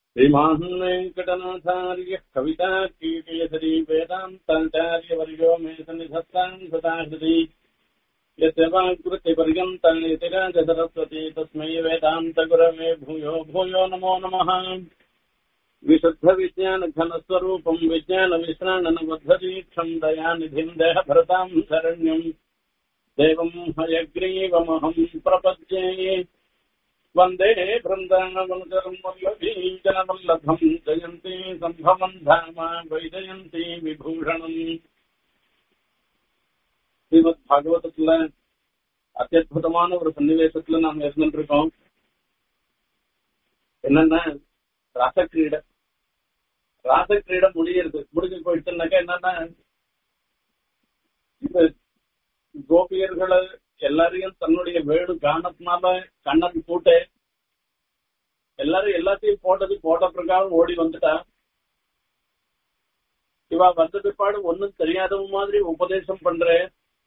श्रीमान् वेङ्कटनाथार्यः कविता कीर्तयसरी वेदान्ताचार्यवर्यो मे सन्निधत्ताम् सदा हृदि यस्य वाङ्कृतिपर्यन्ता यतिराज सरस्वती तस्मै वेदान्तगुरवे भूयो भूयो नमो नमः विशुद्धविज्ञानघनस्वरूपम् विज्ञानविश्राणनबद्धदीक्षम् दयानिधिम् देहभरताम् शरण्यम् देवम् हयग्रीवमहम् प्रपद्ये वन्दे बृन्दावनकरम् वल्लभीजनवल्लभम् जयन्ती सम्भवम् धाम वैजयन्ती விபூஷணம் ஸ்ரீமத் பாகவதத்துல அத்தியுதமான ஒரு சன்னிவேசத்துல நாம் இருந்துட்டு இருக்கோம் என்னன்னா ராசக்கிரீடை ராசக்கிரீடை முடியிறது முடிஞ்சு போயிடுச்சுனாக்கா என்னன்னா இந்த கோபியர்களை எல்லாரையும் தன்னுடைய வேடு காரணத்தினால கண்ணன் கூட்டு எல்லாரும் எல்லாத்தையும் போட்டது போட்ட பிரகாரம் ஓடி வந்துட்டா இவ வந்த பிற்பாடு ஒன்னும் தெரியாதவ மாதிரி உபதேசம் பண்றேன்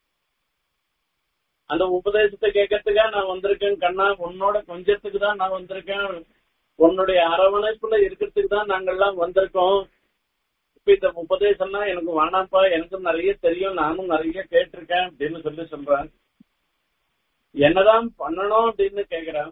அந்த உபதேசத்தை கேட்கறதுக்கா நான் வந்திருக்கேன் கண்ணா உன்னோட கொஞ்சத்துக்கு தான் நான் வந்திருக்கேன் உன்னுடைய அரவணைப்புல இருக்கிறதுக்கு தான் நாங்கெல்லாம் வந்திருக்கோம் இப்ப இந்த உபதேசம்னா எனக்கு வேணாம்ப்பா எனக்கும் நிறைய தெரியும் நானும் நிறைய கேட்டிருக்கேன் அப்படின்னு சொல்லி சொல்றேன் என்னதான் பண்ணணும் அப்படின்னு கேக்குறேன்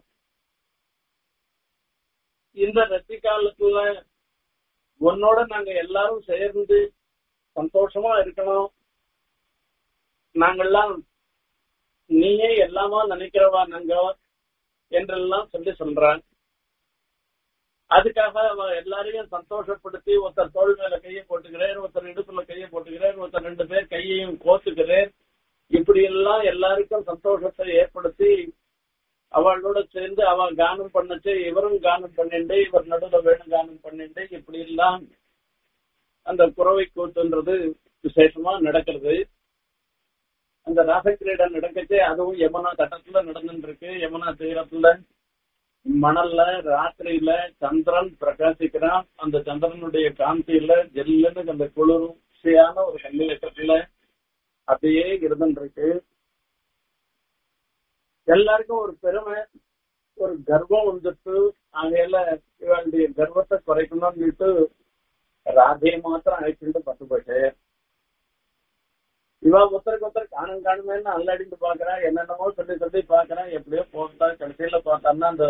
இந்த ரத்தி காலத்துல உன்னோட நாங்க எல்லாரும் சேர்ந்து சந்தோஷமா இருக்கணும் நாங்கெல்லாம் நீயே எல்லாமா நினைக்கிறவா நாங்க என்றெல்லாம் சொல்லி சொல்றான் அதுக்காக அவ எல்லாரையும் சந்தோஷப்படுத்தி ஒருத்தர் தோல் மேல கையை போட்டுக்கிறார் ஒருத்தர் இடுப்புல கையை போட்டுக்கிறார் ஒருத்தர் ரெண்டு பேர் கையையும் கோத்துக்கிறார் இப்படி எல்லாம் எல்லாருக்கும் சந்தோஷத்தை ஏற்படுத்தி அவளோட சேர்ந்து அவ கானம் பண்ணச்சு இவரும் கானம் பண்ணிண்டு இவர் நடுவில் வேணும் கானம் பண்ணிண்டு இப்படி எல்லாம் அந்த குறவை கூத்துன்றது விசேஷமா நடக்கிறது அந்த ராசக்கிரீடை நடக்கச்சு அதுவும் யமுனா தட்டத்துல நடந்துட்டு இருக்கு யமுனா தீரத்துல மணல்ல ராத்திரியில சந்திரன் பிரகாசிக்கிறான் அந்த சந்திரனுடைய காந்தியில ஜெல்லுன்னு அந்த குளிர்ச்சியான ஒரு சன்னிவேசத்துல அப்படியே இருந்துருக்கு எல்லாருக்கும் ஒரு பெருமை ஒரு கர்வம் வந்துட்டு ஆகையில இவளுடைய கர்வத்தை குறைக்கணும்னு சொல்லிட்டு ராதையை மாத்திரம் அழைச்சிட்டு பத்து போயிட்டு இவ ஒருத்தருக்கு ஒருத்தர் காணும் காணுமேன்னு அல்லாடிட்டு பாக்குறா என்னென்னமோ சொல்லி சொல்லி பாக்குறேன் எப்படியோ போட்டா கடைசியில பார்த்தான்னா அந்த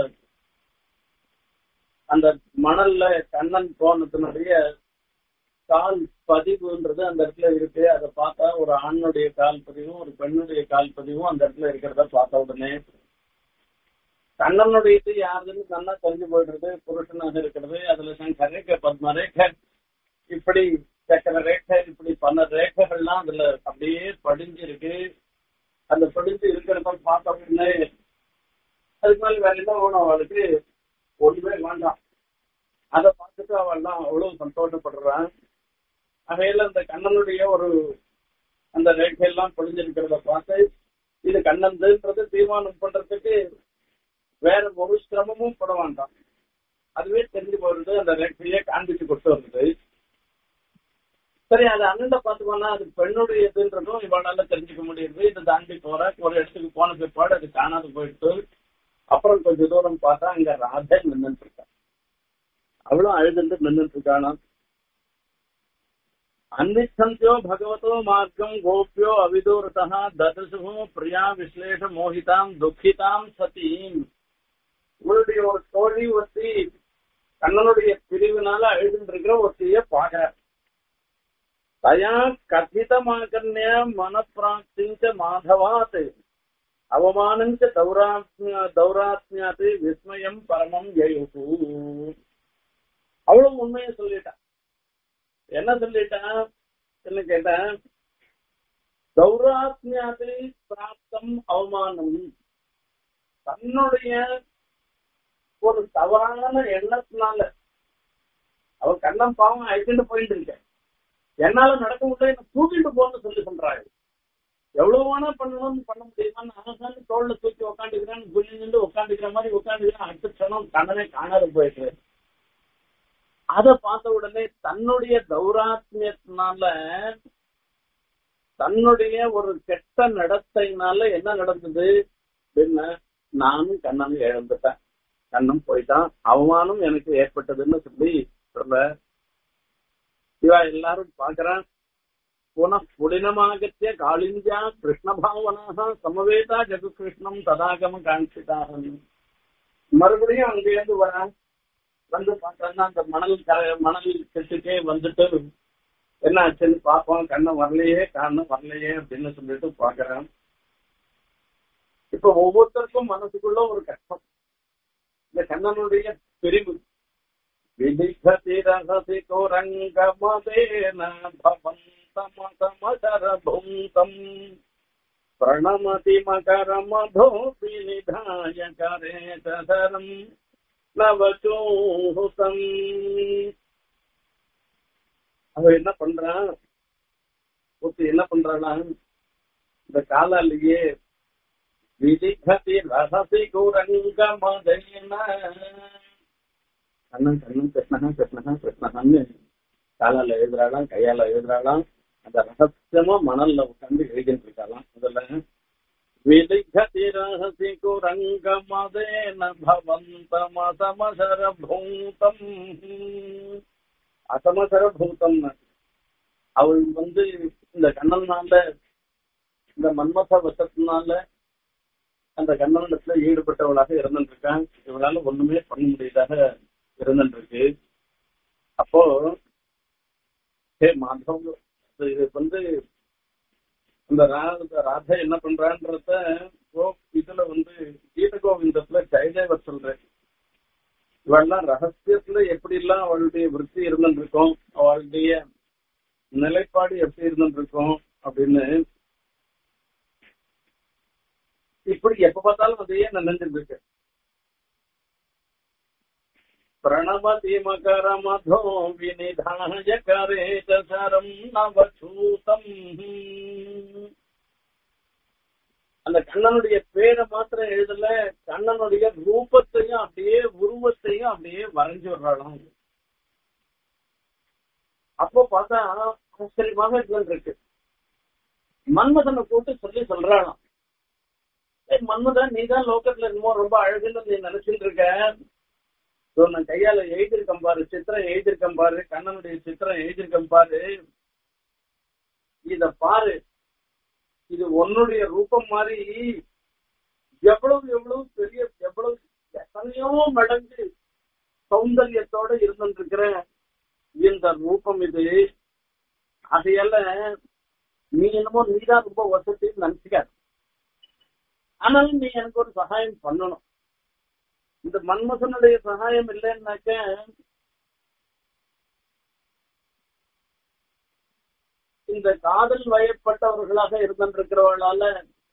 அந்த மணல்ல கண்ணன் போனதுனுடைய கால் பதிவுன்றது அந்த இடத்துல இருக்கு அதை பார்த்தா ஒரு ஆணுடைய கால் பதிவும் ஒரு பெண்ணுடைய கால் பதிவும் அந்த இடத்துல இருக்கிறத பார்த்த உடனே கண்ணனுடைய இது யாருன்னு நல்லா தெரிஞ்சு போயிடுறது புருஷனாக இருக்கிறது அதுல சங்க ரேக பத்ம ரேகை இப்படி சக்கர ரேகை இப்படி பல ரேகைகள்லாம் அதுல அப்படியே படிஞ்சு இருக்கு அந்த படிஞ்சு இருக்கிறத பார்த்த உடனே அதுக்கு மேல வேற என்ன வேணும் அவளுக்கு ஒண்ணுமே வேண்டாம் அதை பார்த்துட்டு அவள்லாம் அவ்வளவு சந்தோஷப்படுறான் அவையில அந்த கண்ணனுடைய ஒரு அந்த ரேகையெல்லாம் பொழிஞ்சிருக்கிறத பார்த்து இது கண்ணன்துன்றது தீர்மானம் பண்றதுக்கு வேற ஒரு சிரமமும் பட வேண்டாம் அதுவே தெரிஞ்சு போறது அந்த ரேகையை காண்பிச்சு கொடுத்து வருது சரி அது அண்ணன் பார்த்துக்கோனா அது பெண்ணுடைய இதுன்றதும் இவனால தெரிஞ்சுக்க முடியுது இது தாண்டி போற ஒரு இடத்துக்கு போன பிற்பாடு அது காணாது போயிட்டு அப்புறம் கொஞ்ச தூரம் பார்த்தா அங்க ராதை நின்றுட்டு இருக்கா அவளும் அழுதுட்டு நின்றுட்டு இருக்கானா अन्विच्छन्त्यो भगवतो मार्गम् गोप्यो अविदूरतः ददृशुः प्रिया विश्लेष मोहिताम् துக்கிதாம் சதீம் உங்களுடைய ஒரு தோழி ஒருத்தி கண்ணனுடைய பிரிவினால எழுதிட்டு இருக்கிற ஒருத்திய பாக்குற தயா கதிதமாகன்ய மனப்பிராப்திஞ்ச மாதவாத் அவமானஞ்ச தௌராத்மியா தௌராத்மியாத் விஸ்மயம் பரமம் யயுகு அவளும் உண்மையை சொல்லிட்டான் என்ன சொல்லிட்டான் என்ன கேட்டேன் சௌராத்மியாதி பிராப்தம் அவமானம் தன்னுடைய ஒரு தவறான எண்ணத்தினால அவ கண்ணம் பாவம் அழைச்சிட்டு போயிட்டு இருக்க என்னால நடக்க முடியல என்ன தூக்கிட்டு போன்னு சொல்லி சொல்றாரு எவ்வளவு வேணா பண்ணணும்னு பண்ண முடியுமா நான் தோல்ல தூக்கி உக்காந்துக்கிறேன் குளிந்து உட்காந்துக்கிற மாதிரி உட்காந்துக்கிறேன் அடுத்த க்ஷணம் கண்ணனே காணாது போயிட்டு அத பார்த்த உடனே தன்னுடைய தௌராத்மியத்தினால தன்னுடைய ஒரு கெட்ட நடத்தையினால என்ன நடந்தது என்ன நானும் கண்ணனும் இழந்துட்டேன் கண்ணன் போயிட்டான் அவமானம் எனக்கு ஏற்பட்டதுன்னு சொல்லி சொல்ல இவா எல்லாரும் பாக்குறான் புனః புடினமாகத்திய காளிஞ்சா கிருஷ்ணபாவனாக சமவேதா ஜெககிருஷ்ணம் ததாகம காண்பிதாக மறுபடியும் அங்கேருந்து வரான் வந்து பார்க்கறான்னா அந்த மணல் கரை மணல் செட்டுக்கே வந்துட்டு என்ன ஆச்சுன்னு பார்ப்போம் கண்ணன் வரலையே கண்ணன் வரலையே அப்படின்னு சொல்லிட்டு பாக்குறான் இப்ப ஒவ்வொருத்தருக்கும் மனசுக்குள்ள ஒரு கஷ்டம் இந்த கண்ணனுடைய பிரிவு விதிகதி ரகசி கோரங்கமதேன பவந்தமசமசரபுந்தம் பிரணமதி மகரமதோபி நிதாய கரேதரம் நவச்சூஹுதம் அவ என்ன பண்றான் ஒருத்தி என்ன பண்றானா இந்த காலாலேயே விதிகதி ரகசி குரங்கமதேன கண்ணன் கண்ணன் கிருஷ்ணகா கிருஷ்ணகா கிருஷ்ணகான்னு காலால எழுதுறாளாம் கையால எழுதுறாளாம் அந்த ரகசியமா மணல்ல உட்காந்து எழுதிட்டு இருக்காளாம் முதல்ல விதிகதி ரகசி குரங்கமதேன பவந்தமசமசர பூதம் அசமசர பூதம் அவள் வந்து இந்த கண்ணனால இந்த மன்மத வசத்தினால அந்த கண்ணனிடத்துல ஈடுபட்டவளாக இருந்துருக்கான் இவளால ஒண்ணுமே பண்ண முடியதாக இருந்துருக்கு அப்போ ஹே மாதவ் இது வந்து இந்த ராதை என்ன பண்றான்றத இதுல வந்து கீத கோவிந்தத்துல ஜெயதேவர் சொல்றேன் இவெல்லாம் ரகசியத்துல எப்படி எல்லாம் அவளுடைய விற்பி இருந்துருக்கோம் அவளுடைய நிலைப்பாடு எப்படி இருந்துருக்கோம் அப்படின்னு இப்படி எப்ப பார்த்தாலும் அதையே நினைஞ்சிட்டு இருக்கு प्रणमति मकरमधो विनिधाय करे च सरम् नवचूतम् அந்த கண்ணனுடைய பேரை மாத்திரம் எழுதல கண்ணனுடைய ரூபத்தையும் அப்படியே உருவத்தையும் அப்படியே வரைஞ்சு விடுறாளாம் அப்போ பார்த்தா ஆச்சரியமாக இருக்கு மன்மதனை கூட்டு சொல்லி சொல்றாளாம் ஏய் மன்மதன் நீதான் லோக்கத்துல என்னமோ ரொம்ப அழகுன்னு நீ நினைச்சிட்டு இருக்க ஸோ நான் கையால எழுதியிருக்கேன் பாரு சித்திரம் எழுதியிருக்கேன் பாரு கண்ணனுடைய சித்திரம் எழுதியிருக்கேன் பாரு இத பாரு இது உன்னுடைய ரூபம் மாதிரி எவ்வளவு எவ்வளவு பெரிய எவ்வளவு எத்தனையோ மடங்கு சௌந்தரியத்தோட இருந்துருக்கிற இந்த ரூபம் இது அதையெல்ல நீ என்னமோ நீதான் ரொம்ப வசதின்னு நினைச்சுக்காது ஆனாலும் நீ எனக்கு ஒரு சகாயம் பண்ணணும் இந்த மன்மசனுடைய சகாயம் இல்லைன்னாக்க இந்த காதல் வயப்பட்டவர்களாக இருந்திருக்கிறவர்களால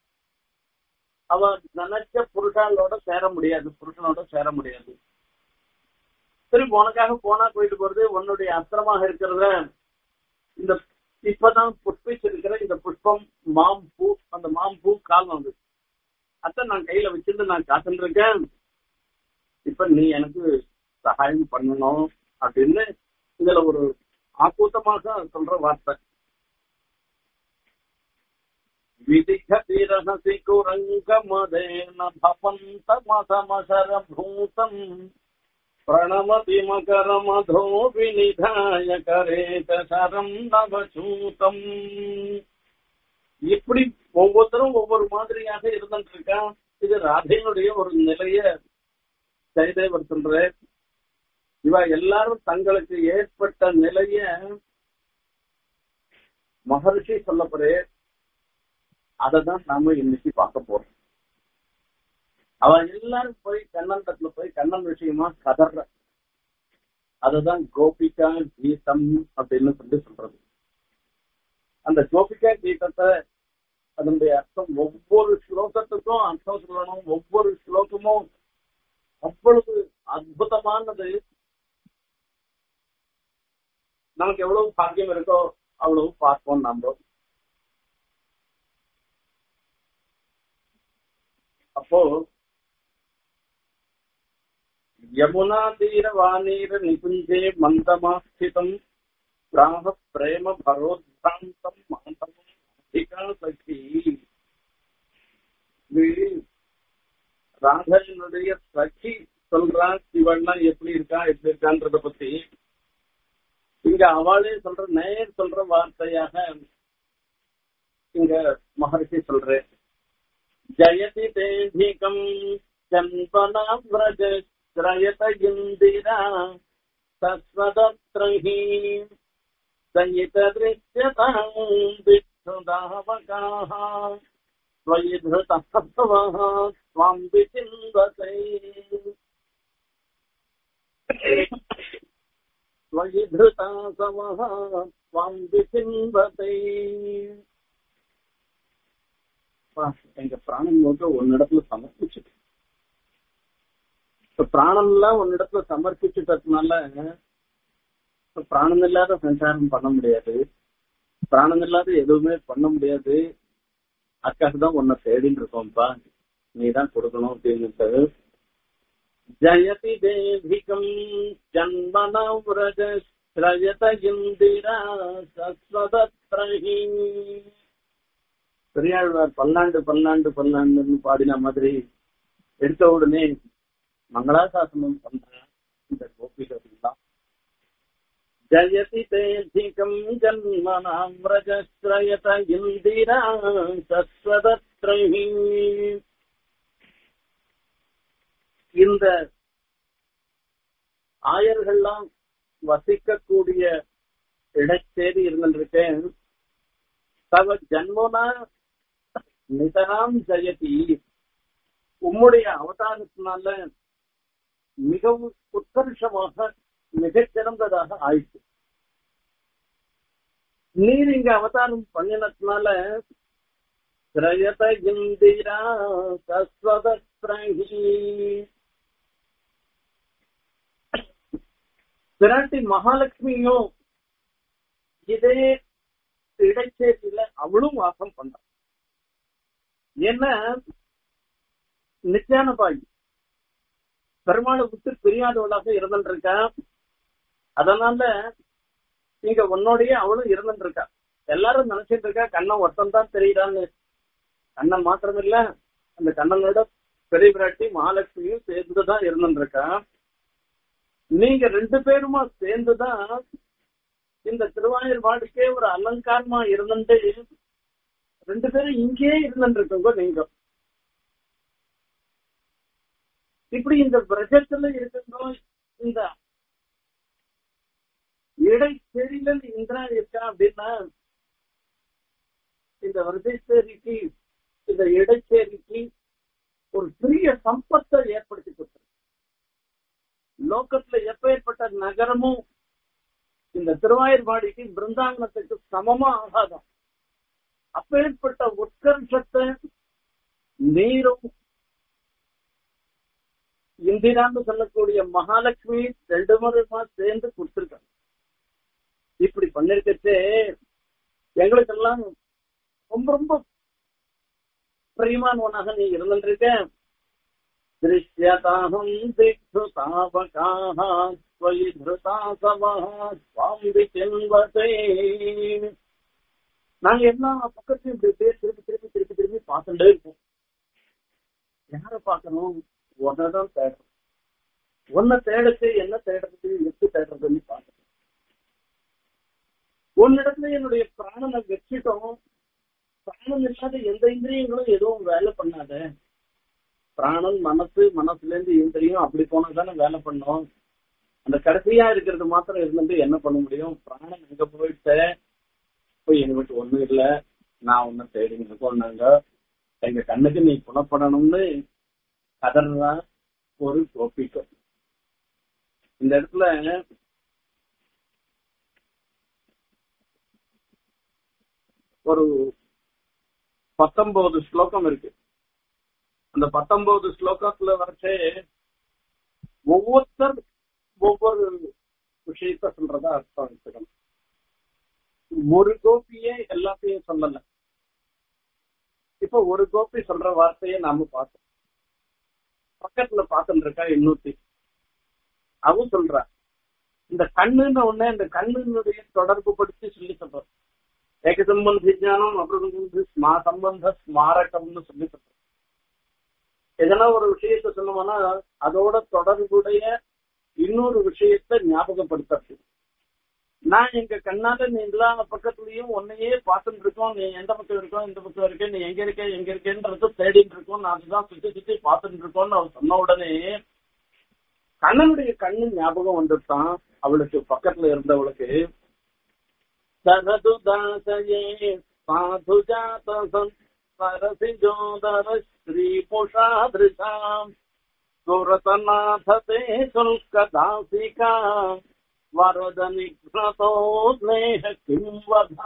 அவ நினைச்ச புருஷாலோட சேர முடியாது புருஷனோட சேர முடியாது சரி உனக்காக போனா போயிட்டு போறது உன்னுடைய அஸ்திரமாக இருக்கிறத இந்த இப்பதான் புஷ்பிச்சிருக்கிற இந்த புஷ்பம் மாம்பூ அந்த மாம்பூ கால் வந்து அத்தை நான் கையில வச்சிருந்து நான் காத்துட்டு இருக்கேன் இப்ப நீ எனக்கு சகாயம் பண்ணணும் அப்படின்னு இதுல ஒரு ஆக்கூத்தமாக சொல்ற வார்த்தை விதிகதி ரகசி குரங்கமதேன பவந்தமசமசரபூதம் பிரணமதி மகரமதோ விநிதாய கரேத சரம் நவசூதம் இப்படி ஒவ்வொருத்தரும் ஒவ்வொரு மாதிரியாக இருந்துட்டு இருக்கான் இது ராதையினுடைய ஒரு நிலைய ஜெயதேவர் சொல்ற இவ எல்லாரும் தங்களுக்கு ஏற்பட்ட நிலைய மகர்ஷி சொல்லப்படுற அததான் நாம இன்னைக்கு பார்க்க போறோம் அவ எல்லாரும் போய் கண்ணன் தட்டுல போய் கண்ணன் விஷயமா கதற அதுதான் கோபிகா கீதம் அப்படின்னு சொல்லி சொல்றது அந்த கோபிகா கீதத்தை அதனுடைய அர்த்தம் ஒவ்வொரு ஸ்லோகத்துக்கும் அர்த்தம் சொல்லணும் ஒவ்வொரு ஸ்லோகமும் அவ்வளவு அற்புதமானது நமக்கு எவ்வளவு பாக்கியம் இருக்கோ அவ்வளவு பார்ப்போம் நம்ம அப்போ யமுனா தீர வானீர நிகுஞ்சே மந்தமாஸ்திதம் ராக பிரேம பரோத்ராந்தம் மாந்தமம் அதிகா சக்தி ராதனுடைய சகி சொல்றா இவள்லாம் எப்படி இருக்கா எப்படி இருக்கான்றத பத்தி இங்க அவளே சொல்ற நேர் சொல்ற வார்த்தையாக இங்க மகர்ஷி சொல்றேன் ஜயதி தேதிகம் ஜன்பனா விரஜ திரயத இந்திரா தஸ்வதத்ரஹி சயித திருஷ்யதாம் விஷ்ணுதாவகாः त्वयि धृतः त्वां विचिन्वते त्वयि धृता समः त्वां विचिन्वते எங்க பிராணம் நோக்க ஒன்னிடத்துல சமர்ப்பிச்சுட்டு இப்ப பிராணம் எல்லாம் ஒன்னிடத்துல சமர்ப்பிச்சுட்டதுனால இப்ப பிராணம் இல்லாத சஞ்சாரம் பண்ண முடியாது பிராணம் இல்லாத எதுவுமே பண்ண முடியாது அக்காக்கு தான் உன்னை தேடின்னு இருக்கோம்ப்பா நீ தான் கொடுக்கணும் அப்படின்னு ஜயதி தேவிகம் ஜன்மன விரஜ ஸ்ரயத இந்திரா சஸ்வதத்ரஹி பெரியாழ்வார் பல்லாண்டு பல்லாண்டு பல்லாண்டுன்னு பாடின மாதிரி எடுத்த உடனே மங்களாசாசனம் பண்ற இந்த கோபிகள் தான் जयति तेऽधिकम् जन्मनाम् व्रजश्रयत इन्दिरा சஸ்வதத்ரைः இந்த ஆயர்கள்லாம் வசிக்கக்கூடிய இடச்சேரி இருந்திருக்கேன் தவ ஜன்மனா நிதராம் ஜெயதி உம்முடைய அவதாரத்தினால மிகவும் உத்கர்ஷமாக மிகச் சிறந்ததாக ஆயிடுச்சு நீர் இங்க அவதாரம் பண்ணினதுனால திரயத இந்திரா சஸ்வதத்ரஹி பிராட்டி மகாலட்சுமியும் இதே இடைச்சேரியில அவளும் வாசம் பண்றான் ஏன்னா நித்யான பாய் பெருமாளை விட்டு பிரியாதவளாக இருந்துருக்கா அதனால இங்க உன்னோடய அவளும் இருந்துட்டு இருக்கா எல்லாரும் நினைச்சிட்டு இருக்கா கண்ணன் ஒருத்தன் தான் தெரியுறான்னு கண்ணன் மாத்திரம் இல்ல அந்த கண்ணனோட பெரிய பிராட்டி மகாலட்சுமியும் சேர்ந்துதான் இருந்துட்டு இருக்கா நீங்க ரெண்டு பேருமா சேர்ந்துதான் இந்த திருவாயூர் வாடிக்கே ஒரு அலங்காரமா இருந்துட்டு ரெண்டு பேரும் இங்கே இருந்துட்டு இருக்கோங்க நீங்க இப்படி இந்த பிரஜத்துல இருக்கணும் இந்த இடைச்செறிகள் இந்திரா இருக்கா அப்படின்னா இந்த விரதேஸ்வரிக்கு இந்த இடைச்சேரிக்கு ஒரு பெரிய சம்பத்தை ஏற்படுத்தி கொடுத்தது லோக்கத்துல எப்பேற்பட்ட நகரமும் இந்த திருவாயூர்பாடிக்கு பிருந்தாங்கனத்துக்கு சமமா ஆகாதான் அப்பேற்பட்ட உட்கர்ஷத்தை நீரும் இந்திரான்னு சொல்லக்கூடிய மகாலட்சுமி ரெண்டு முறைமா சேர்ந்து கொடுத்திருக்காங்க இப்படி பண்ணிருக்கச்சே எங்களுக்கெல்லாம் ரொம்ப ரொம்ப பிரியமானவனாக நீ இருந்துருக்க திருஷ்யதாகம் திக்ஷு தாபகாக ஸ்வயி திருதாசவः சுவாமி செல்வதே நாங்க எல்லா பக்கத்தையும் இப்படி இப்படியே திருப்பி திருப்பி திருப்பி திருப்பி பார்த்துட்டே இருப்போம் யார பார்க்கணும் உன்னதான் தேடுறோம் உன்னை தேடுச்சு என்ன தேடுறது எப்படி தேடுறதுன்னு பார்க்கணும் உன்னிடத்துல என்னுடைய பிராணனை வச்சுட்டோம் பிராணம் இல்லாத எந்த இந்திரியங்களும் எதுவும் வேலை பண்ணாத பிராணம் மனசு மனசுல இருந்து இந்திரியம் அப்படி போனா தானே வேலை பண்ணும் அந்த கடைசியா இருக்கிறது மாத்திரம் இருந்துட்டு என்ன பண்ண முடியும் பிராணம் எங்க போயிட்ட போய் எங்கிட்ட ஒண்ணும் இல்ல நான் ஒன்னும் தேடிங்க இருக்கோம்னாங்க எங்க கண்ணுக்கு நீ குணப்படணும்னு கதர்தான் ஒரு கோபிக்கம் இந்த இடத்துல ஒரு பத்தொன்பது ஸ்லோகம் இருக்கு அந்த பத்தொன்பது ஸ்லோகத்துல வரைச்சே ஒவ்வொருத்தர் ஒவ்வொரு விஷயத்த சொல்றதா அர்த்தம் வச்சுக்கணும் ஒரு கோபியே எல்லாத்தையும் சொல்லல இப்ப ஒரு கோபி சொல்ற வார்த்தையை நாம பார்த்தோம் பக்கத்துல பார்த்துட்டு இருக்கா இன்னூத்தி அவ சொல்றா இந்த கண்ணுன்னு ஒண்ணு இந்த கண்ணுனுடைய தொடர்பு படுத்தி சொல்லி சொல்றோம் ஏக சம்பந்த ஞானம் அப்புறம் வந்து ஸ்மா சம்பந்த ஸ்மாரகம்னு சொல்லி சொல்றோம் எதனா ஒரு விஷயத்த சொன்னோம்னா அதோட தொடர்புடைய இன்னொரு விஷயத்த ஞாபகப்படுத்துறது நான் எங்க கண்ணால நீ எல்லா பக்கத்துலயும் உன்னையே பார்த்துட்டு இருக்கோம் நீ எந்த பக்கம் இருக்கோம் இந்த பக்கம் இருக்க நீ எங்க இருக்க எங்க இருக்கேன்றது தேடிட்டு இருக்கோம் நான் அதுதான் சுத்தி சுத்தி பார்த்துட்டு இருக்கோம்னு அவர் சொன்ன உடனே கண்ணனுடைய கண்ணு ஞாபகம் வந்துட்டான் அவளுக்கு பக்கத்துல இருந்தவளுக்கு சரதுதாசயே சாதுஜாத சரசிஜோதர ஸ்ரீ புஷாதிருஷாம் சுரதநாதே சுல்கதாசிகா வரத நிக்னதோ ஸ்நேக கிம்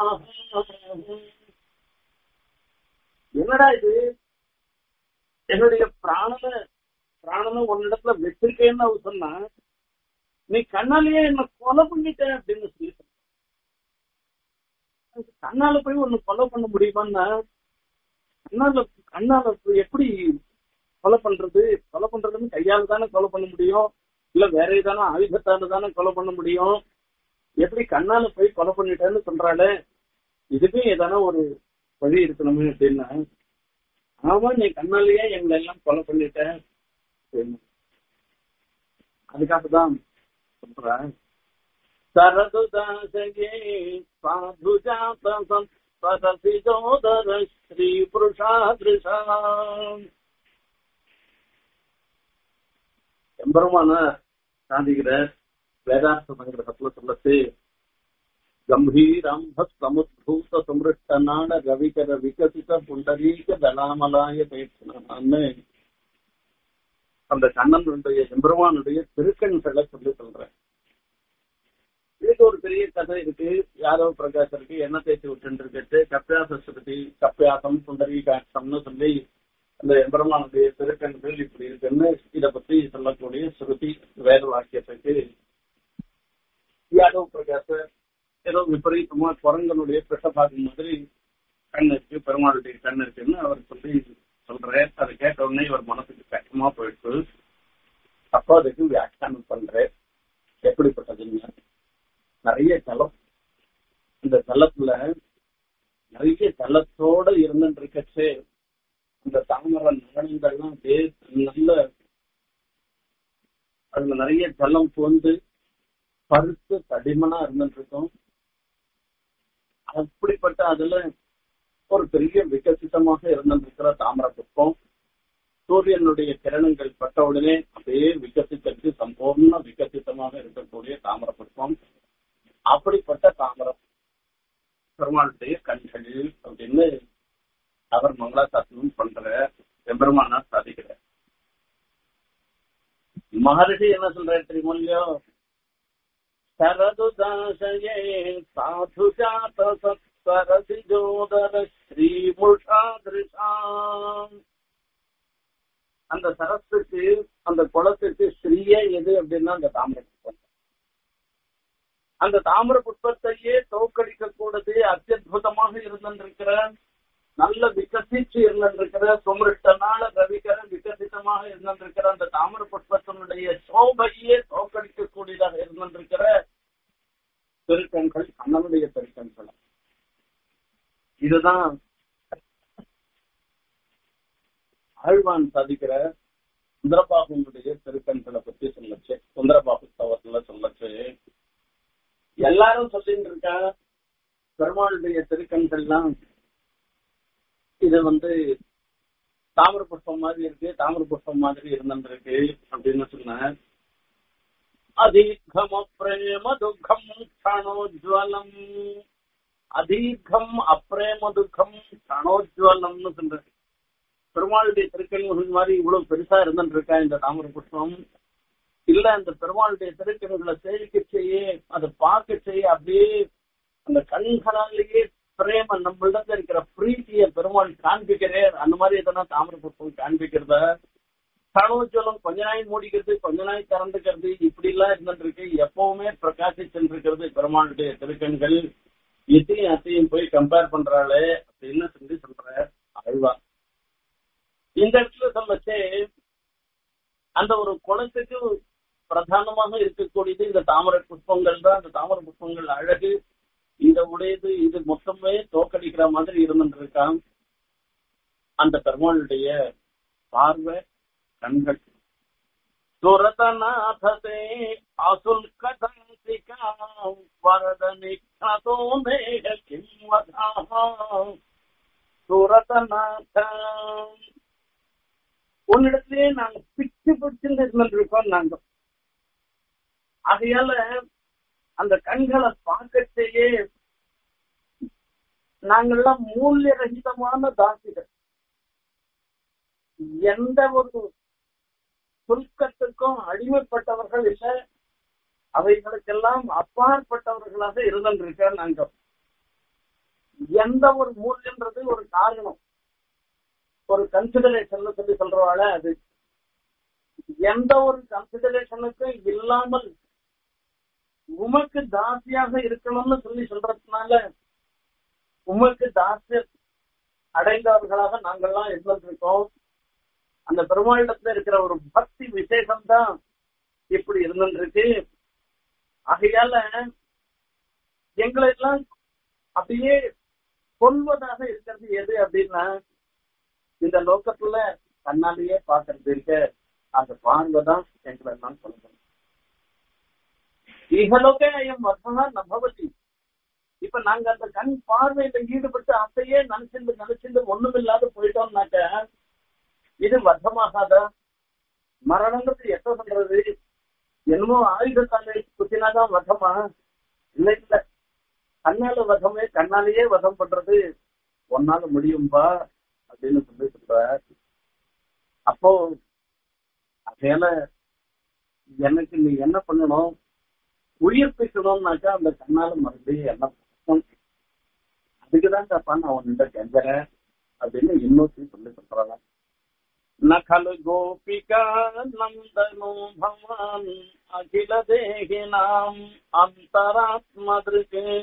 என்னடா இது என்னுடைய பிராணனை பிராணனை உன்னிடத்துல வச்சிருக்கேன்னு அவர் சொன்னா நீ கண்ணாலேயே என்ன கொலை பண்ணிட்ட அப்படின்னு சொல்லி சொன்னான். கண்ணால போய் ஒன்னு கொலை பண்ண முடியுமான்னா கண்ணால கண்ணால போய் எப்படி கொலை பண்றது கொலை பண்றதுன்னு கையால தானே கொலை பண்ண முடியும் இல்ல வேற ஏதான ஆயுதத்தால தானே கொலை பண்ண முடியும் எப்படி கண்ணால போய் கொலை பண்ணிட்டேன்னு சொல்றாளே இதுவே ஏதான ஒரு வழி இருக்கணுமே அப்படின்னா ஆமா நீ கண்ணாலேயே எங்களை எல்லாம் கொலை பண்ணிட்ட அப்படின்னு. அதுக்காக தான் சொல்றேன் சரதுதாசகே சாதுஜாத சரசிஜோதர ஸ்ரீ புருஷாதிருஷாம் எம்பெருமான சாதிகிற வேதார்த்த சங்கிரகத்துல சொல்லச்சு கம்பீரம்ப சமுத்பூத சமிருஷ்டனான ரவிகர விகசித புண்டரீக தலாமலாய பேசினான்னு அந்த கண்ணனுடைய எம்பெருமானுடைய திருக்கண்களை சொல்லி சொல்றேன் இதுக்கு ஒரு பெரிய கதை இருக்கு யாதவ பிரகாஷ் இருக்கு என்ன தேய்ச்சி விட்டு இருக்கு கப்பியாச ஸ்ருதி கப்பியாசம் புண்டரீகாட்சம்னு சொல்லி அந்த எம்பெருமானுடைய திருக்கண்கள் இப்படி இருக்குன்னு இத பத்தி சொல்லக்கூடிய ஸ்ருதி வேத வாக்கியத்துக்கு யாதவ பிரகாஷ் ஏதோ விபரீதமா குரங்கனுடைய பிஷபாகம் மாதிரி கண் இருக்கு பெருமாளுடைய கண் இருக்குன்னு அவர் சொல்லி சொல்றாரு அதை கேட்ட உடனே இவர் மனசுக்கு கஷ்டமா போயிட்டு அப்போ அதுக்கு வியாக்கியானம் பண்றாரு எப்படிப்பட்டதுன்னு நிறைய ஜலம் இந்த ஜலத்துல நிறைய ஜலத்தோட இருந்துட்டு இருக்கச்சே இந்த தாமரை நகனங்கள்லாம் அப்படியே நல்ல அதுல நிறைய ஜலம் போந்து பருத்து தடிமனா இருந்துட்டு இருக்கும் அப்படிப்பட்ட அதுல ஒரு பெரிய விகசிதமாக இருந்திருக்கிற தாமரை புஷ்பம் சூரியனுடைய கிரணங்கள் பட்ட உடனே அப்படியே விகசித்தது சம்பூர்ண விகசிதமாக இருக்கக்கூடிய தாமர புஷ்பம் அப்படிப்பட்ட தாமரம் பெருமாளுடைய கண்கள் அப்படின்னு அவர் மங்களாசாசனம் பண்ற எம்பெருமானார் சாதிக்கிறார் மகர்ஷி என்ன சொல்றாரு தெரியுமோ இல்லையோ சரதுதாசயே சாது ஜாத சரசி ஜோதர ஸ்ரீமுஷாதிருஷாம் அந்த சரஸுக்கு அந்த குளத்துக்கு ஸ்ரீயே எது அப்படின்னா அந்த தாமரை புஷ்பம் அந்த தாமர புஷ்பத்தையே தோக்கடிக்க கூடது அத்தியுதமாக இருந்திருக்கிற நல்ல விகசிச்சு இருந்திருக்கிற சுமிருஷ்டனால ரவிகர விகசிதமாக இருந்திருக்கிற அந்த தாமர புஷ்பத்தினுடைய சோபையே தோக்கடிக்க கூடியதாக இருந்திருக்கிற திருக்கண்கள் கண்ணனுடைய திருக்கண்கள் இதுதான் ஆழ்வான் சாதிக்கிற சுந்தரபாபுனுடைய திருக்கண்களை பத்தி சொல்லச்சு சுந்தரபாபு தவறுல சொல்லச்சு எல்லாரும் சொல்லிட்டு இருக்கா பெருமாளுடைய திருக்கண்கள்லாம் இது வந்து தாமிர புஷ்பம் மாதிரி இருக்கு தாமிர புஷ்பம் மாதிரி இருந்திருக்கு அப்படின்னு சொன்ன அதீர்க்கம் அப்ரேம துக்கம் கணோஜ்வலம் அதீர்க்கம் அப்ரேம துக்கம் கணோஜ்வலம்னு சொல்ற பெருமாளுடைய திருக்கண்கள் மாதிரி இவ்வளவு பெருசா இருந்துட்டு இருக்கா இந்த தாமிர புஷ்பம் இல்ல அந்த பெருமாளுடைய திருக்கண்களை சேவிக்க செய்ய அதை பார்க்க செய்ய அப்படியே அந்த கண்களாலேயே பிரேம நம்மளிடத்துல இருக்கிற பிரீத்திய பெருமாள் காண்பிக்கிறே அந்த மாதிரி எதனா தாமிர புஷ்பம் காண்பிக்கிறத கனவுச்சலம் கொஞ்ச நாய் மூடிக்கிறது கொஞ்ச நாய் திறந்துக்கிறது இப்படி எல்லாம் இருந்துட்டு இருக்கு எப்பவுமே பிரகாசிச்சுட்டு இருக்கிறது பெருமாளுடைய திருக்கண்கள் இத்தையும் அத்தையும் போய் கம்பேர் பண்றாளே அப்படின்னு சொல்லி சொல்ற அழ்வா இந்த இடத்துல சொல்லச்சே அந்த ஒரு குளத்துக்கு பிரதானமாக இருக்கக்கூடியது இந்த தாமரை புஷ்பங்கள் தான் அந்த தாமரை புஷ்பங்கள் அழகு இந்த உடையது இது மொத்தமே தோக்கடிக்கிற மாதிரி இருந்துட்டு இருக்கான் அந்த பெருமாளுடைய பார்வை கண்கள் சுரதநாததே அசுல்கதந்திகா வரத நிக்னதோ நேக கிம்வதா சுரதநாத உன்னிடத்திலே நாங்க பிச்சு பிடிச்சு இருந்திருக்கோம் நாங்க ஆகையால அந்த கண்களை பார்க்கச்சேயே நாங்கெல்லாம் மூல்ய ரகிதமான தாசிகள் எந்த ஒரு சுல்கத்துக்கும் அடிமைப்பட்டவர்கள் இல்லை அவைகளுக்கெல்லாம் அப்பாற்பட்டவர்களாக இருந்திருக்க நாங்க எந்த ஒரு மூல்யன்றது ஒரு காரணம் ஒரு கன்சிடரேஷன் சொல்லி சொல்றவாழ அது எந்த ஒரு கன்சிடரேஷனுக்கும் இல்லாமல் உமக்கு தாசியாக இருக்கணும்னு சொல்லி சொல்றதுனால உமக்கு தாசிய அடைந்தவர்களாக நாங்கள்லாம் இருந்திருக்கோம் அந்த பெருமாளிடத்துல இருக்கிற ஒரு பக்தி விசேஷம் தான் இப்படி இருந்துருக்கு ஆகையால எங்களை எல்லாம் அப்படியே கொள்வதாக இருக்கிறது எது அப்படின்னா இந்த லோக்கத்துல கண்ணாலேயே பாக்குறது இருக்க அந்த பார்வை தான் எங்களை எல்லாம் சொல்லணும் இகலோக என் வசனா நபவதி இப்ப நாங்க அந்த கண் பார்வையில ஈடுபட்டு அப்பயே நினைச்சிருந்து நினைச்சிருந்து ஒண்ணுமில்லாத போயிட்டோம்னாக்க இது வதமாகாத மரணங்கிறது எப்ப பண்றது என்னமோ ஆயுதத்தாலே குத்தினாதான் வதமா இல்ல இல்ல கண்ணால வதமே கண்ணாலேயே வதம் பண்றது ஒன்னால முடியும்பா அப்படின்னு சொல்லி சொல்ற அப்போ அதையால எனக்கு நீ என்ன பண்ணணும் உயிர்ப்பிக்கணும்னாக்கா அந்த கண்ணால மறுபடியும் என்ன பண்ணணும் அதுக்குதான் தப்பா நான் உன்னிட்ட கெஞ்சறேன் அப்படின்னு இன்னொருத்தையும் சொல்லி சொல்றாங்க நகலு கோபிகா நந்தனோ பவான் அகில தேகினாம் அந்தராத்மதிருக்கே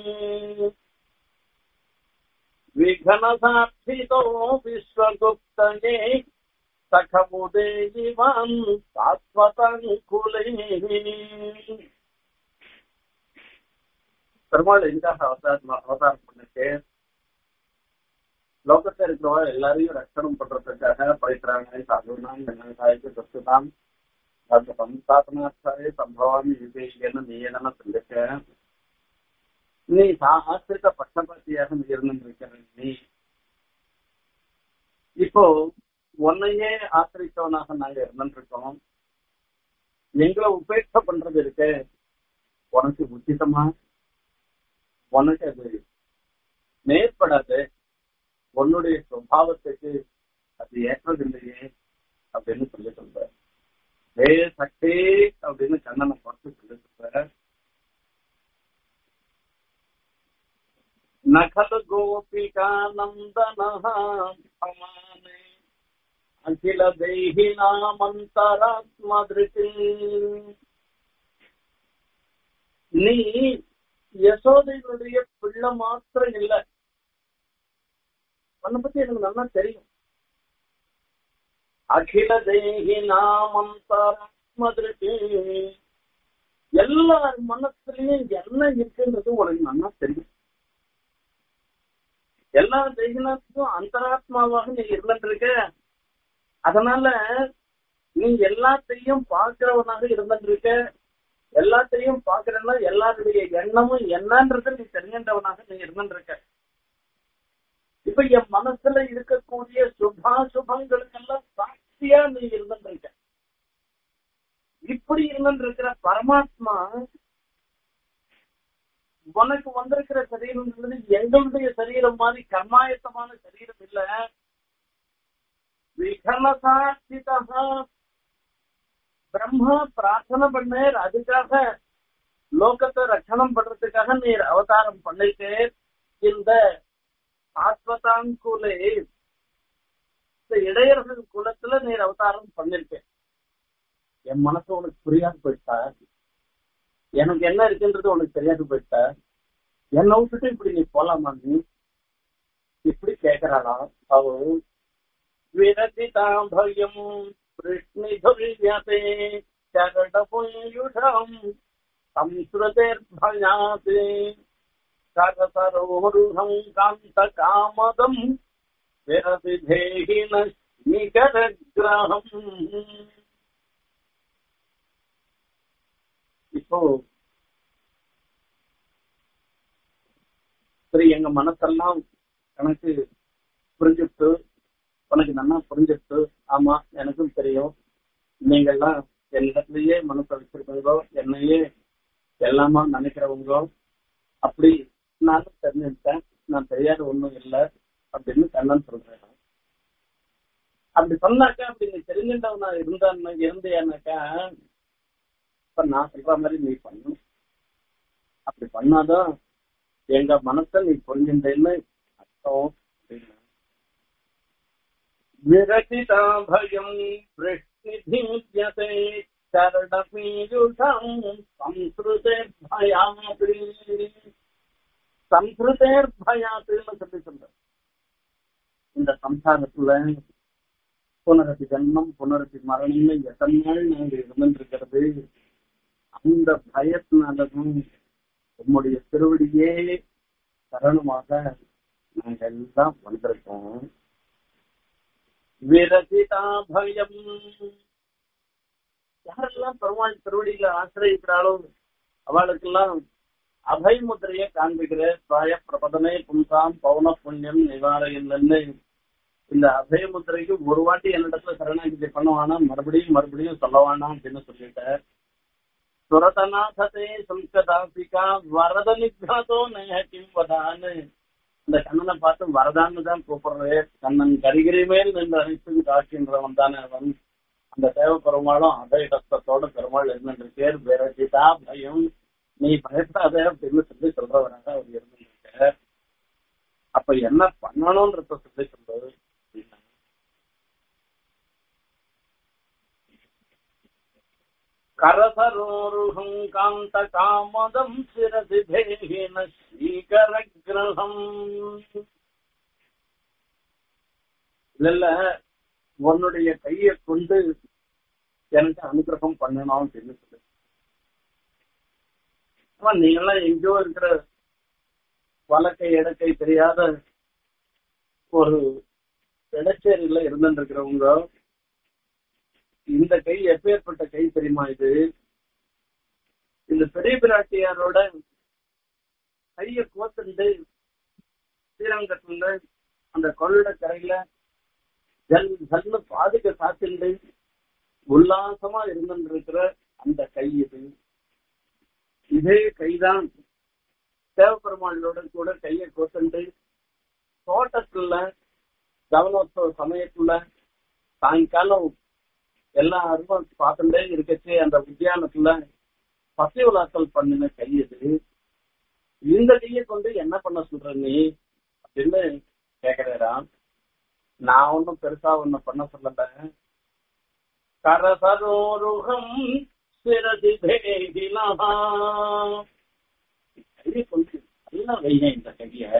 विघ्नसाक्षितो विश्वगुप्तये सखमुदेवान् सात्वतङ्कुले பெருமாள் எதுக்காக அவதாரம் அவதாரம் பண்ணிட்டு லோகத்துல இருக்கிறவங்க எல்லாரையும் ரட்சணம் பண்றதுக்காக பவித்ராங்க சாதுனாம் ஜனநாயக தத்துதாம் அந்த சம்சாபனாச்சாரிய சம்பவாமி விவேகன்னு நீ என்ன சொல்லிருக்க நீ ஆசிரித்த பட்சபாத்தியாக நீ இருந்திருக்கிற நீ இப்போ உன்னையே ஆசிரித்தவனாக நாங்க இருந்துருக்கோம் எங்களை உபேட்சை பண்றது இருக்கு உனக்கு உச்சிதமா உனக்கு அது மேற்படாது உன்னுடைய சுவாவத்துக்கு அது ஏற்றதில்லையே அப்படின்னு சொல்லி சொல்ற ஹே சக்தி அப்படின்னு கண்ணனை பார்த்து சொல்லி சொல்ற நகல் கோபிகானந்தனः சமானே அகில தெய்கினாமந்தராத்மதிருஷ்டி நீ யசோதையினுடைய பிள்ளை மாத்திரம் இல்ல உன்னை பத்தி எனக்கு நல்லா தெரியும் அகில தெய்கினாமந்தராத்மதிருஷ்டி எல்லார் மனசுலயும் என்ன இருக்குன்றது உனக்கு நல்லா தெரியும் எல்லா தெய்வத்துக்கும் அந்தராத்மாவாக நீ இருந்துருக்க அதனால நீ எல்லாத்தையும் பார்க்கிறவனாக இருந்துருக்க எல்லாத்தையும் பார்க்கிறன்னா எல்லாருடைய எண்ணமும் என்னன்றது நீ தெரிஞ்சவனாக நீ இருந்துருக்க இப்ப என் மனசுல இருக்கக்கூடிய சுபாசுபங்களுக்கெல்லாம் சாட்சியா நீ இருந்துருக்க இப்படி இருந்துருக்கிற பரமாத்மா உனக்கு வந்திருக்கிற சரீரம்ன்றது எங்களுடைய சரீரம் மாதிரி கர்மாயத்தமான சரீரம் இல்ல விகலசாட்சிதா பிரம்மா பிரார்த்தனை பண்ணேர் அதுக்காக லோகத்தை ரட்சணம் பண்றதுக்காக நீர் அவதாரம் பண்ணிட்டு இந்த ஆத்மதாங்குலே இந்த இடையர்கள் குலத்துல நீர் அவதாரம் பண்ணிருக்கேன் என் மனசு உனக்கு புரியாது போயிட்டா எனக்கு என்ன இருக்குன்றது உனக்கு தெரியாது போயிட்ட என்னை விட்டுட்டு இப்படி நீ போலாமா நீ இப்படி கேக்குறாளா அவ விரதிதாம் பயம் கிருஷ்ணிதுல்யதே சகடபுயுஷம் சம்ஸ்ருதேர்பயாதே கரசரோருஹம் காந்த காமதம் விரதி தேகி நிகரகிரகம் இப்போ சரி எங்க மனசெல்லாம் கணக்கு புரிஞ்சுட்டு உனக்கு நல்லா புரிஞ்சுட்டு ஆமா எனக்கும் தெரியும் நீங்கெல்லாம் எல்லாத்துலயே மனசை வச்சிருக்கீங்களோ என்னையே எல்லாமா நினைக்கிறவங்க அப்படி நானும் தெரிஞ்சுட்டேன் நான் தெரியாத ஒண்ணும் இல்லை அப்படின்னு கண்ணன் சொல்றேன் அப்படி சொன்னாக்கா அப்படி நீ தெரிஞ்சுட்டவனா இருந்தா இருந்தேனாக்கா இப்ப நான் சொல்ற மாதிரி நீ பண்ணணும் அப்படி பண்ணாதான் எங்க மனசை நீ புரிஞ்சுட்டேன்னு அர்த்தம் அப்படின்னா விரசிதா பயம் விஷ்ணிதீயதே சரணபீயுஷம் சம்ஸ்ருதேர் பயாத்து சம்ஸ்ருதேர் பயாத்துன்னு சொல்லி சொல்ற இந்த சம்சாரத்துல புனரதி ஜன்மம் புனரதி மரணம்னு எத்தனை நாள் நாங்க இருந்துருக்கிறது அந்த பயத்தினாலதான் உம்முடைய திருவடியே சரணமாக நாங்க எல்லாம் வந்திருக்கோம் விரசிதா பயம் யாரெல்லாம் பெருமாள் திருவடியில ஆசிரியக்கிறாளோ அவளுக்கெல்லாம் அபய முத்திரையை காண்பிக்கிற சுவாய பிரபதமே பும்சாம் பௌன புண்ணியம் நிவாரையில்லைன்னு இந்த அபய முத்திரைக்கு ஒரு வாட்டி என்னிடத்துல சரணாகிதி பண்ணுவானா மறுபடியும் மறுபடியும் சொல்லவானா அப்படின்னு சொல்லிட்டார் சுரதநாததே சம்ஸ்கதாசிகா வரத நிகாதோ நேகிம் வதான்னு அந்த கண்ணனை பார்த்து வரதான்னு தான் கூப்பிடுறேன் கண்ணன் கரிகிரி மேல் நின்று அனைத்தும் காக்கின்றவன் தானே அவன் அந்த தேவ பெருமாளும் அபய கஷ்டத்தோட பெருமாள் இருந்துருக்கார் விரஜிதா பயம் நீ பயப்படாத அப்படின்னு சொல்லி சொல்றவராக அவர் இருந்துருக்க அப்ப என்ன பண்ணணும்ன்றத சொல்லி சொல்றது கரசரோருகம் காந்த காமதம் சிரசி தேகின ஸ்ரீகர கிரகம் இல்ல உன்னுடைய கையை கொண்டு எனக்கு அனுகிரகம் பண்ணணும் அப்படின்னு சொல்லி ஆமா நீங்கெல்லாம் எங்கேயோ இருக்கிற வழக்கை இடக்கை தெரியாத ஒரு இடச்சேரியில இருந்துட்டு இருக்கிறவங்க இந்த கை எப்பேற்பட்ட கை தெரியுமா இது இந்த பெரிய பிராட்டியாரோட கைய கோத்துண்டு ஸ்ரீரங்கத்துல அந்த கொள்ளட கரையில ஜல் ஜல்னு பாதுக காத்துண்டு உல்லாசமா இருந்துட்டு இருக்கிற அந்த கை இது இதே கைதான் தேவப்பெருமாளோட கூட கையை கோத்துண்டு தோட்டத்துல கவனோத்சவ சமயத்துல சாயங்காலம் எல்லா அருவம் பார்த்துட்டே இருக்கச்சு அந்த உத்தியானத்துல பசி உலாசல் பண்ணின கை இது இந்த கையை கொண்டு என்ன பண்ண சொல்ற நீ அப்படின்னு கேக்குறாராம் நான் ஒன்னும் பெருசா ஒண்ணு பண்ண சொல்லல கரசரோருகம் சிறதி பேகிலா கையை கொண்டு நல்லா வையன் இந்த கைய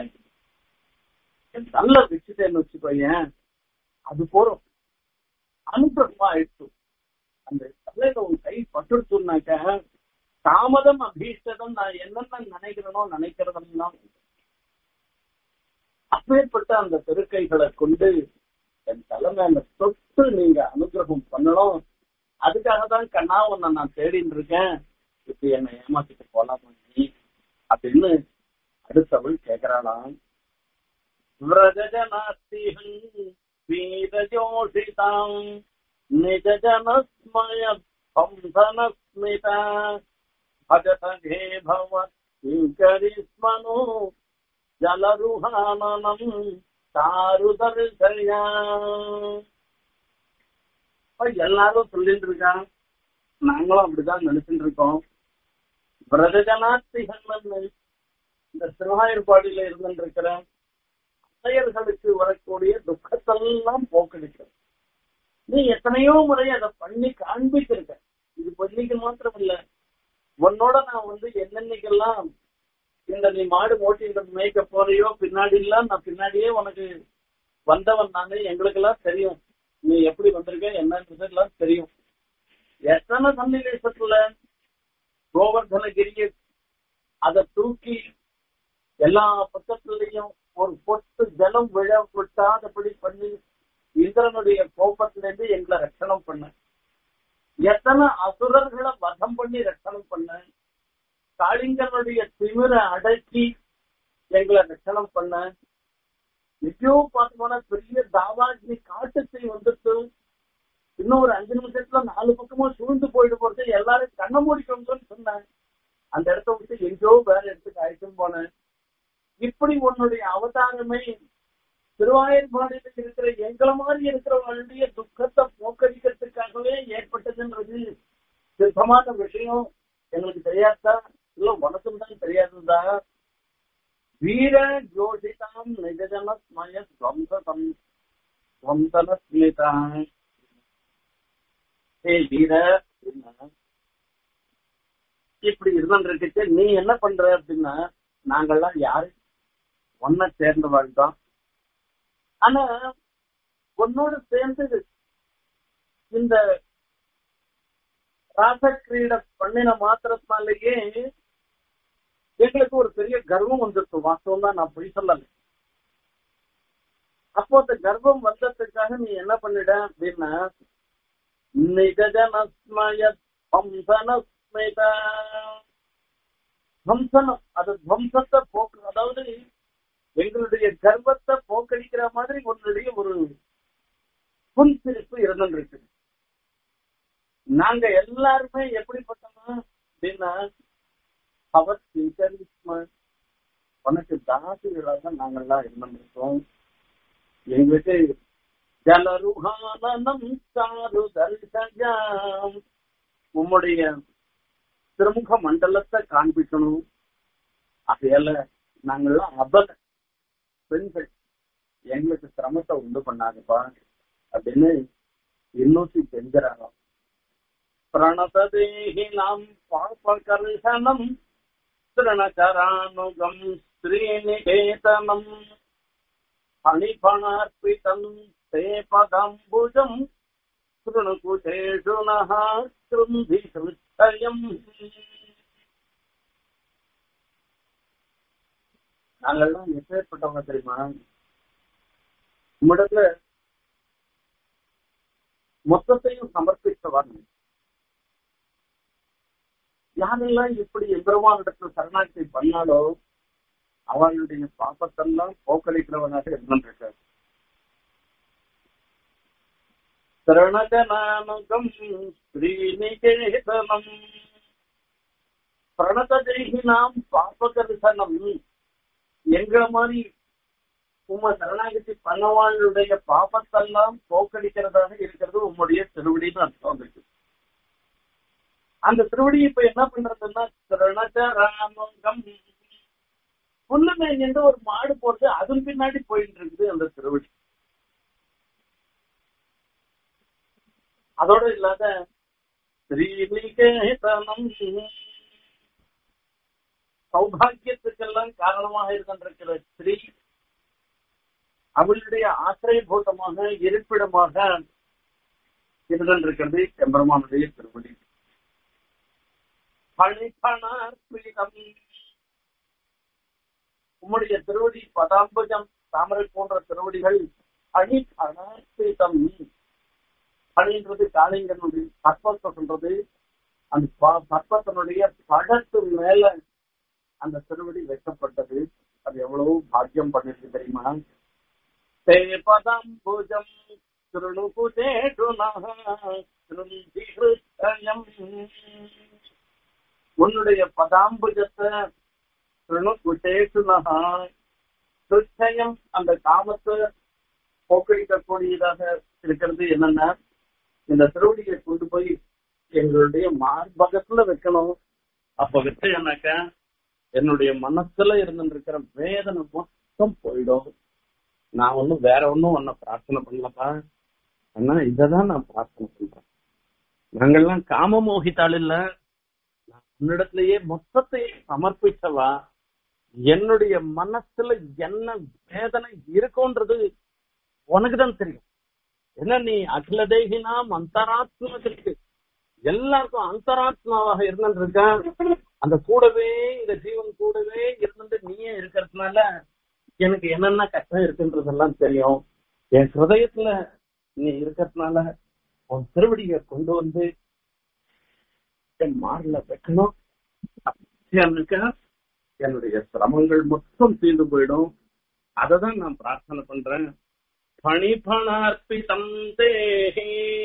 நல்லா வச்சுட்டேன்னு வச்சுக்கோயேன் அது போறோம் அனுகிரகமா ஆயிடுச்சு அந்த தலையில உன் கை பட்டுடுச்சுனாக்க தாமதம் அபீஷ்டதம் நான் என்னென்ன நினைக்கிறனோ நினைக்கிறதெல்லாம் அப்பேற்பட்ட அந்த திருக்கைகளை கொண்டு என் தலைமையில தொட்டு நீங்க அனுகிரகம் பண்ணணும் அதுக்காக தான் கண்ணா உன்னை நான் தேடின்னு இருக்கேன் இப்படி என்னை ஏமாத்திட்டு போலாமா நீ அப்படின்னு அடுத்தவள் கேக்குறாளாம் விரஜனாஸ்திஹன் வீரஜோஷிதாம் நிஜஜனஸ்மய பம்சனஸ்மிதா भजतघे भव किङ्करिस्मनु जलरुहाननम् சாருதர்சயா எல்லாரும் சொல்லிட்டு இருக்கான் நாங்களும் அப்படிதான் நினைச்சுட்டு இருக்கோம் பிரதஜனாத்திகன் இந்த திருவாயூர்பாடியில இருந்துட்டு இருக்கிற அத்தையர்களுக்கு வரக்கூடிய துக்கத்தெல்லாம் போக்கடிக்கிறது நீ எத்தனையோ முறை அதை பண்ணி காண்பிச்சிருக்க இது பொன்னிக்கு மாத்திரம் இல்ல உன்னோட நான் வந்து என்னென்னைக்கெல்லாம் இந்த நீ மாடு ஓட்டிட்டு மேய்க்க போறியோ பின்னாடி எல்லாம் நான் பின்னாடியே உனக்கு வந்தவன் நானே எங்களுக்கெல்லாம் தெரியும் நீ எப்படி வந்திருக்க என்னன்றது எல்லாம் தெரியும் எத்தனை சன்னிவேசத்துல கோவர்தனகிரிய அதை தூக்கி எல்லா பக்கத்துலயும் ஒரு பொட்டு ஜலம் விழ விட்டாதபடி பண்ணி இந்த இந்திரனுடைய கோபத்திலிருந்து எங்களை ரட்சணம் பண்ண எத்தனை அசுரர்களை வதம் பண்ணி ரட்சணம் பண்ண காளிங்கனுடைய திமிர அடக்கி எங்களை ரட்சணம் பண்ண எங்கேயோ பார்த்தோம்னா பெரிய தாவாஜி காட்டுத்தை வந்துட்டு இன்னும் ஒரு அஞ்சு நிமிஷத்துல நாலு பக்கமும் சூழ்ந்து போயிட்டு போறது எல்லாரும் கண்ண மூடிக்கணும்னு சொன்னேன் அந்த இடத்த விட்டு எங்கேயோ வேற இடத்துக்கு அழைச்சும் போனேன் இப்படி உன்னுடைய அவதாரமே திருவாயூர்பாடியில் இருக்கிற எங்களை மாதிரி இருக்கிறவங்களுடைய துக்கத்தை போக்கடிக்கிறதுக்காகவே ஏற்பட்டதுன்றது சிற்பமான விஷயம் எங்களுக்கு தெரியாதா இல்ல உனக்கும் தான் தெரியாதுதா வீர ஜோஷிதாம் நிஜஜன ஸ்மய துவம்சம் துவம்சன ஸ்மிதாம் ஏ வீர அப்படின்னா, இப்படி இருந்துருக்கு நீ என்ன பண்ற அப்படின்னா நாங்கெல்லாம் யாரு ஒன்ன சேர்ந்து வாழ்ந்தோம் ஆனா உன்னோடு சேர்ந்து இந்த ராசக்கிரீட பண்ணின மாத்திரத்தினாலேயே எங்களுக்கு ஒரு பெரிய கர்வம் வந்துருச்சு வாஸ்தவம் தான் நான் பொய் சொல்லல அப்போ அந்த கர்வம் வந்ததுக்காக நீ என்ன பண்ணிட அப்படின்னா நிஜஜனஸ்மய வம்சனஸ்மித வம்சனம் அது வம்சத்தை போக்கு அதாவது எங்களுடைய கர்வத்தை போக்கடிக்கிற மாதிரி உன்னுடைய ஒரு புன்சிரிப்பு இருந்துருக்கு நாங்க எல்லாருமே எப்படிப்பட்டோம் அப்படின்னா அவர் உனக்கு தாசிகளாக நாங்கெல்லாம் இருந்திருக்கோம் எங்களுக்கு ஜலருஹானனம் சாரு தரிசனம் உம்முடைய திருமுக மண்டலத்தை காண்பிக்கணும் அதையால நாங்கெல்லாம் அபல பெண்கள் எங்களுக்கு சிரமத்தை உண்டு பண்ணாதுப்பா அப்படின்னு இன்னொரு செஞ்சுறாராம் பிரணததேகி நாம் பாபகர்ஷனம் திருணகரானுகம் ஸ்ரீநிகேதனம் அணிபணார்ப்பிதம் தே பதம்புஜம் திருணுகுதேஷுனः கிருந்தி கிருத்தயம் நாங்கெல்லாம் எப்பேற்பட்டவங்க தெரியுமா உம்மிடத்துல மொத்தத்தையும் சமர்ப்பித்தவன் யாரெல்லாம் இப்படி எம்பெருமானிடத்துல சரணாட்சி பண்ணாலோ அவளுடைய பாப்பத்தெல்லாம் போக்களிக்கிறவனாக இருந்திருக்காரு சரணஜனானுகம் ஸ்ரீநிகேதனம் பிரணததேகினாம் பாபகரிசனம் எங்களை மாதிரி உம்ம சரணாகதி பண்ணவாளுடைய பாபத்தெல்லாம் போக்கடிக்கிறதாக இருக்கிறது உம்முடைய திருவடின்னு அர்த்தம் இருக்கு அந்த திருவடி இப்ப என்ன பண்றதுன்னா திருணச்சராமுகம் புல்லுமே நின்று ஒரு மாடு போறது அதன் பின்னாடி போயிட்டு இருக்குது அந்த திருவடி அதோட இல்லாத ஸ்ரீநிகேதனம் சௌபாகியத்துக்கெல்லாம் காரணமாக இருக்கின்ற ஸ்ரீ அவளுடைய ஆசிரியபூதமாக இருப்பிடமாக இருந்திருக்கிறது எம்பெருமானுடைய திருவடி பணிபணார்ப்பிதம் உம்முடைய திருவடி பதாம்புஜம் தாமரை போன்ற திருவடிகள் அணி பணார்ப்பிதம் அணின்றது காளிங்கனுடைய சர்ப்பத்தை சொல்றது அந்த சர்ப்பத்தினுடைய படத்து மேல அந்த திருவடி வைக்கப்பட்டது அது எவ்வளவு பாக்கியம் பண்ணிருக்கு தெரியுமா ते पदम्बुजम् शृणुकुतेषुनः ஹிருதயம் உன்னுடைய பதாம்புஜத்தை குட்டேசுனகா ஹிருதயம் அந்த காமத்தை போக்கடிக்கக்கூடியதாக இருக்கிறது என்னன்னா இந்த திருவடியை கொண்டு போய் எங்களுடைய மார்பகத்துல வைக்கணும் அப்ப வச்சேன்னாக்கா என்னுடைய மனசுல இருந்துருக்கிற வேதனை மொத்தம் போயிடும் நான் ஒன்னும் வேற ஒன்னும் ஒன்ன பிரார்த்தனை பண்ணலப்பா ஆனா இததான் நான் பிரார்த்தனை பண்றேன் நாங்கெல்லாம் காம மோகித்தாள் இல்ல நான் உன்னிடத்திலேயே மொத்தத்தை சமர்ப்பிச்சவா என்னுடைய மனசுல என்ன வேதனை இருக்கும்ன்றது உனக்குதான் தெரியும் என்ன நீ அகில தேகினாம் அந்தராத்மத்திற்கு எல்லாருக்கும் அந்தராத்மாவாக இருந்துட்டு இருக்க அந்த கூடவே இந்த ஜீவன் கூடவே இருந்துட்டு நீயே இருக்கிறதுனால எனக்கு என்னென்ன கஷ்டம் இருக்குன்றதெல்லாம் தெரியும் என் ஹிருதயத்துல நீ இருக்கிறதுனால உன் திருவடியை கொண்டு வந்து என் மார்ல வைக்கணும் எனக்கு என்னுடைய சிரமங்கள் மொத்தம் தீர்ந்து போயிடும் அததான் நான் பிரார்த்தனை பண்றேன் பணிபணார்ப்பிதம் தேஹி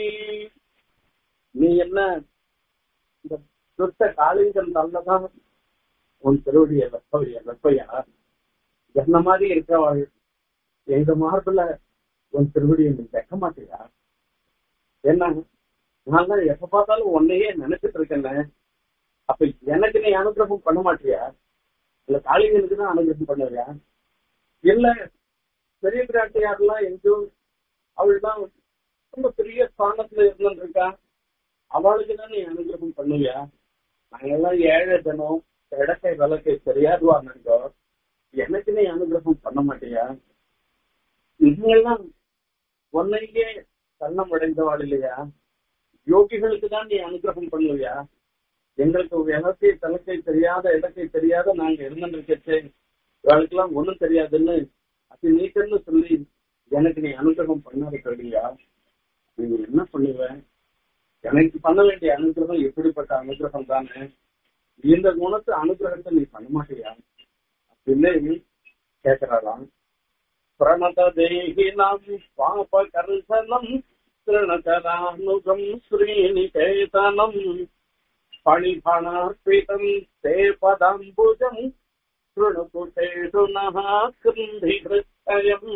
நீ என்ன இந்த சுத்த காளிங்கன் நல்லதான் உன் திருவடிய வெப்பைய வெப்பையா என்ன மாதிரி இருக்கவாள் எங்க மார்புல உன் திருவடியை நீ வைக்க மாட்டியா என்ன நான் தான் எப்ப பார்த்தாலும் உன்னையே நினைச்சிட்டு இருக்கேன் அப்ப எனக்கு நீ அனுகிரகம் பண்ண மாட்டியா இல்ல காளிங்கனுக்கு தான் அனுகிரகம் பண்ணுவியா இல்ல பெரிய பிராட்டியார்லாம் எங்கேயோ அவள் தான் ரொம்ப பெரிய ஸ்தானத்துல இருந்துருக்கா அவளுக்கு தான் நீ அனுகிரகம் பண்ணுவியா நாங்கெல்லாம் ஏழை தினம் இடக்கை விளக்கை தெரியாதுவா நினைக்கோ எனக்கு நீ அனுகிரகம் பண்ண மாட்டியா நீங்கெல்லாம் உன்னையே கண்ணம் அடைந்தவாள் இல்லையா யோகிகளுக்கு தான் நீ அனுகிரகம் பண்ணுவியா எங்களுக்கு இடத்தை தலக்கை தெரியாத இடத்தை தெரியாத நாங்க இருந்துருக்கச்சே இவளுக்கெல்லாம் ஒண்ணும் தெரியாதுன்னு அது நீக்கன்னு சொல்லி எனக்கு நீ அனுகிரகம் பண்ணாத கருடியா நீங்க என்ன பண்ணுவ எனக்கு பண்ண வேண்டிய அனுகிரகம் எப்படிப்பட்ட அனுகிரகம் தானே இந்த குணத்து அனுகிரகத்தை நீ பண்ண மாட்டியா அப்படின்னு கேக்குறாராம் பிரணத தேகினம் பாப கர்சனம் திருணகரானுகம் ஸ்ரீநிகேதனம் பணிபணார்ப்பிதம் தே பதாம்புஜம் சுணுகுஷேஷு நகா கிருந்தி கிருத்தயம்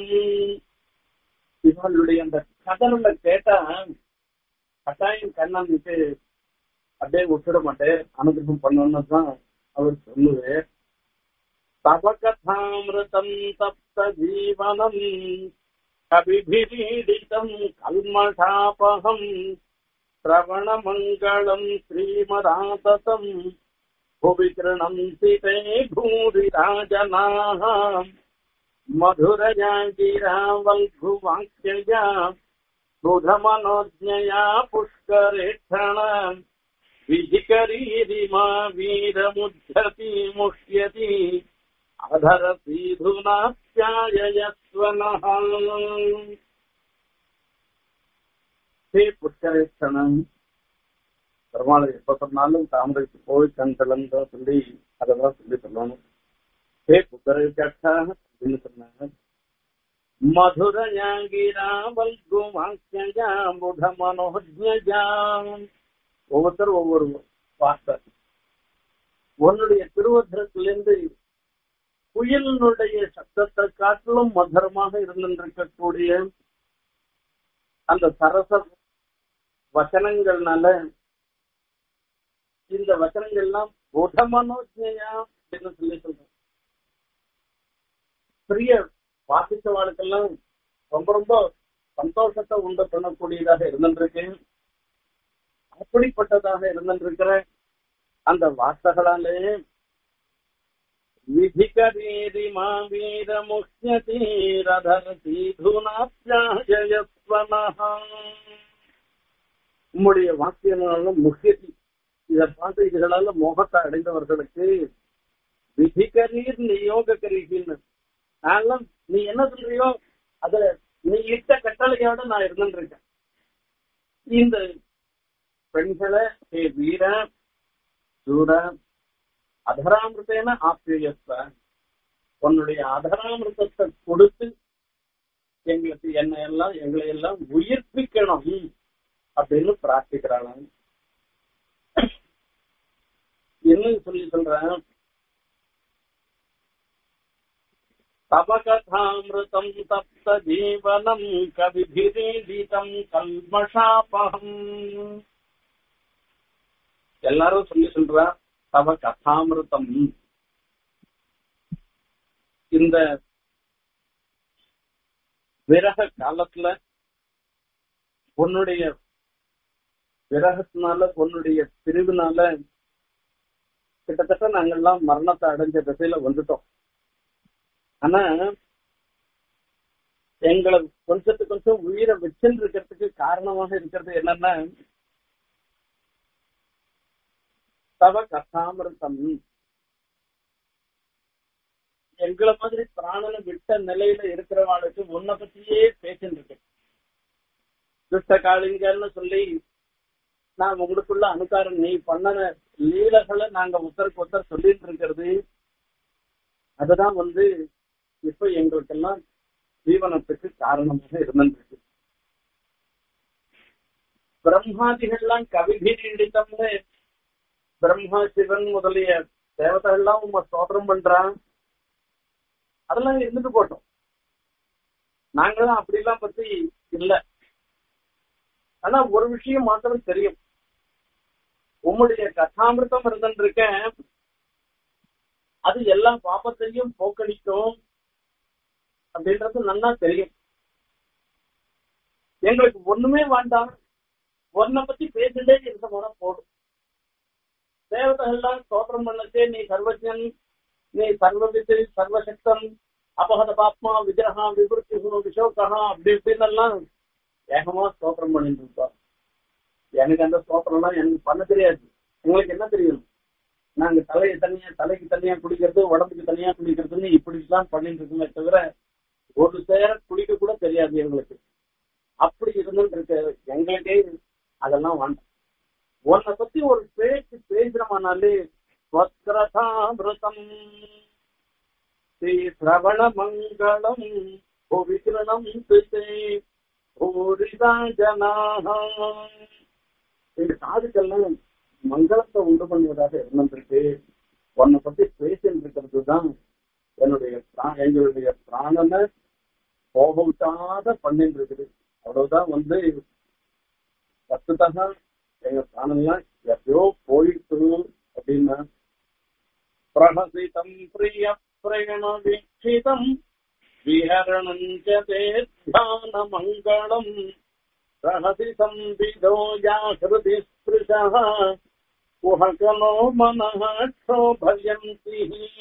இவளுடைய அந்த கதனுள்ள கேட்டா கட்டாயம் கண்ணனுக்கு அப்படியே விட்டுட மாட்டேன் அனுகிரகம் பண்ணணும்னு தான் அவர் சொல்லுவார் தபகதாமிருதம் தப்த ஜீவனம் கபிபிரீடிதம் கல்மஷாபகம் श्रवणमङ्गलम् श्रीमदाततम् भुवि कृणन्ति ते भूरिराजनाः मधुरया गिरा वल्भुवाक्यया बुधमनोज्ञया पुष्करेक्षण विधिकरीरिमा वीरमुद्धति मुष्यति अधरसीधुनाप्याययस्वनः ஹே புஷ்கரேஷனம் பெருமாள் எப்ப சொன்னாலும் தாமரைக்கு போய் கண் கலந்த சொல்லி அதெல்லாம் சொல்லி சொல்லணும் ஹே புஷ்கரேஷா அப்படின்னு சொன்னாங்க மதுரயாங்கிராவல்குமாக்கியாம்புத மனோஜாம் ஒவ்வொருத்தரும் ஒவ்வொரு வார்த்தை உன்னுடைய திருவத்திரத்திலிருந்து குயிலினுடைய சத்தத்தை காட்டிலும் மதுரமாக இருந்திருக்கக்கூடிய அந்த சரச வச்சனங்கள்னால இந்த வச்சனங்கள்லாம் புதமனோஜயா அப்படின்னு சொல்லி சொல்றோம் பெரிய வாசிச்சவாளுக்கெல்லாம் ரொம்ப ரொம்ப சந்தோஷத்தை உண்டு பண்ணக்கூடியதாக இருந்திருக்கு அப்படிப்பட்டதாக இருந்திருக்கிற அந்த வார்த்தைகளாலே விதிகரீரிமா வீரமுஷ்யதீரதீதுனாப்யாயஸ்வனஹ உம்முடைய வாக்கியங்களால முக்கியத்தி இதை பார்த்து இதுகளால மோகத்தை அடைந்தவர்களுக்கு விதிகரீர் நியோக கரீகின்னு நான் நீ என்ன சொல்றியோ அத நீ இட்ட கட்டளையோட நான் இருந்துருக்கேன் இந்த பெண்களை ஹே வீர சூர அதராமிருத்தேன ஆப்பியஸ்வ உன்னுடைய அதராமிருத்தத்தை கொடுத்து எங்களுக்கு என்ன எல்லாம் எங்களை எல்லாம் உயிர்ப்பிக்கணும் அப்படின்னு பிரார்த்திக்கிறாங்க என்ன சொல்லி சொல்றேன் தபகதாமிருதம் தப்த ஜீவனம் கவிபிரீடிதம் கல்மஷாபகம் எல்லாரும் சொல்லி சொல்றா தவ கதாமிருதம் இந்த விரக காலத்துல உன்னுடைய விரகத்தினால உன்னுடைய பிரிவினால கிட்டத்தட்ட நாங்கெல்லாம் மரணத்தை அடைஞ்ச திசையில வந்துட்டோம் ஆனா எங்களை கொஞ்சத்துக்கு கொஞ்சம் உயிரை வச்சுட்டு இருக்கிறதுக்கு காரணமாக இருக்கிறது என்னன்னா தவ கதாமிருத்தம் எங்களை மாதிரி பிராணனை விட்ட நிலையில இருக்கிறவாளுக்கு உன்னை பத்தியே பேசிட்டு இருக்கு துஷ்ட காளிங்கன்னு சொல்லி நான் உங்களுக்குள்ள அனுகாரம் நீ பண்ணன லீலைகளை நாங்க ஒருத்தருக்கு ஒருத்தர் சொல்லிட்டு இருக்கிறது அதுதான் வந்து இப்ப எங்களுக்கெல்லாம் ஜீவனத்துக்கு காரணமாக இருந்திருக்கு பிரம்மாதிகள்லாம் கவிபீடித்தம்னு பிரம்மா சிவன் முதலிய தேவதைகள்லாம் உங்க ஸ்தோத்திரம் பண்றான் அதெல்லாம் இருந்துட்டு போட்டோம் நாங்களும் அப்படிலாம் பத்தி இல்ல ஆனா ஒரு விஷயம் மாத்திரம் தெரியும் உம்முடைய கதாமிருத்தம் இருந்துருக்க அது எல்லா பாப்பத்தையும் போக்கடிக்கும் அப்படின்றது நல்லா தெரியும் எங்களுக்கு ஒண்ணுமே வேண்டாம் ஒன்ன பத்தி பேசிட்டே இருந்த போனா போடும் தேவதைகள்லாம் ஸ்தோத்திரம் பண்ணச்சே நீ சர்வஜன் நீ சர்வவித்து சர்வசக்தன் அபகத பாப்மா விஜயகா விபுருத்தி விஷோகா அப்படி இப்படின்னு எல்லாம் ஏகமா ஸ்தோத்திரம் பண்ணிட்டு இருப்போம் எனக்கு அந்த ஸ்தோத்திரம்லாம் எனக்கு பண்ண தெரியாது உங்களுக்கு என்ன தெரியும் நாங்க தலையை தனியா தலைக்கு தனியா குடிக்கிறது உடம்புக்கு தனியா குடிக்கிறதுன்னு இப்படிலாம் பண்ணிட்டு இருக்கோமே தவிர ஒரு சேர குளிக்க கூட தெரியாது எங்களுக்கு அப்படி இருந்துட்டு இருக்க எங்களுக்கே அதெல்லாம் வேண்டாம் உன்னை பத்தி ஒரு பேச்சு பேசுறமானாலே வக்ரதாமிருதம் ஸ்ரீ சிரவண மங்களம் விகிரணம் பூரிதா ஜனாக எங்க காதுக்கெல்லாம் மங்களத்தை உண்டு பண்ணுவதாக இருந்திருக்கு உன்னை பத்தி பேசிட்டு இருக்கிறது தான் என்னுடைய எங்களுடைய பிராணனை போக விட்டாத பண்ணிட்டு இருக்குது அவ்வளவுதான் வந்து பத்துதாக எங்க பிராணம்லாம் எப்பயோ போயிட்டு அப்படின்னா பிரகசிதம் பிரிய பிரயண வீட்சிதம் விஹரணஞ்ச தேத்தான மங்களம் रहसि संविदो जागृति स्पृशः कुहकनो मनः क्षोभयन्ति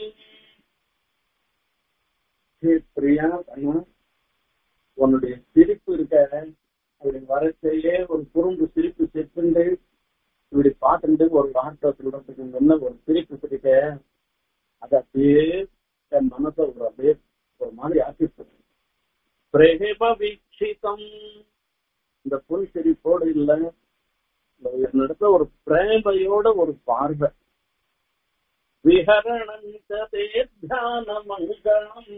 பிரியா கண்ணா உன்னுடைய சிரிப்பு இருக்க அப்படி வரச்சையே ஒரு குறும்பு சிரிப்பு செத்துண்டு இப்படி பார்த்துட்டு ஒரு வார்த்தை சொல்றதுக்கு முன்ன ஒரு சிரிப்பு சிரிக்க அது அப்படியே என் மனசை ஒரு அப்படியே ஒரு மாதிரி ஆக்கி பிரேம வீட்சிதம் இந்த புல் சிரிப்போடு இல்ல என்னிடத்துல ஒரு பிரேமையோட ஒரு பார்வை விஹரணந்தே தியான மங்களம்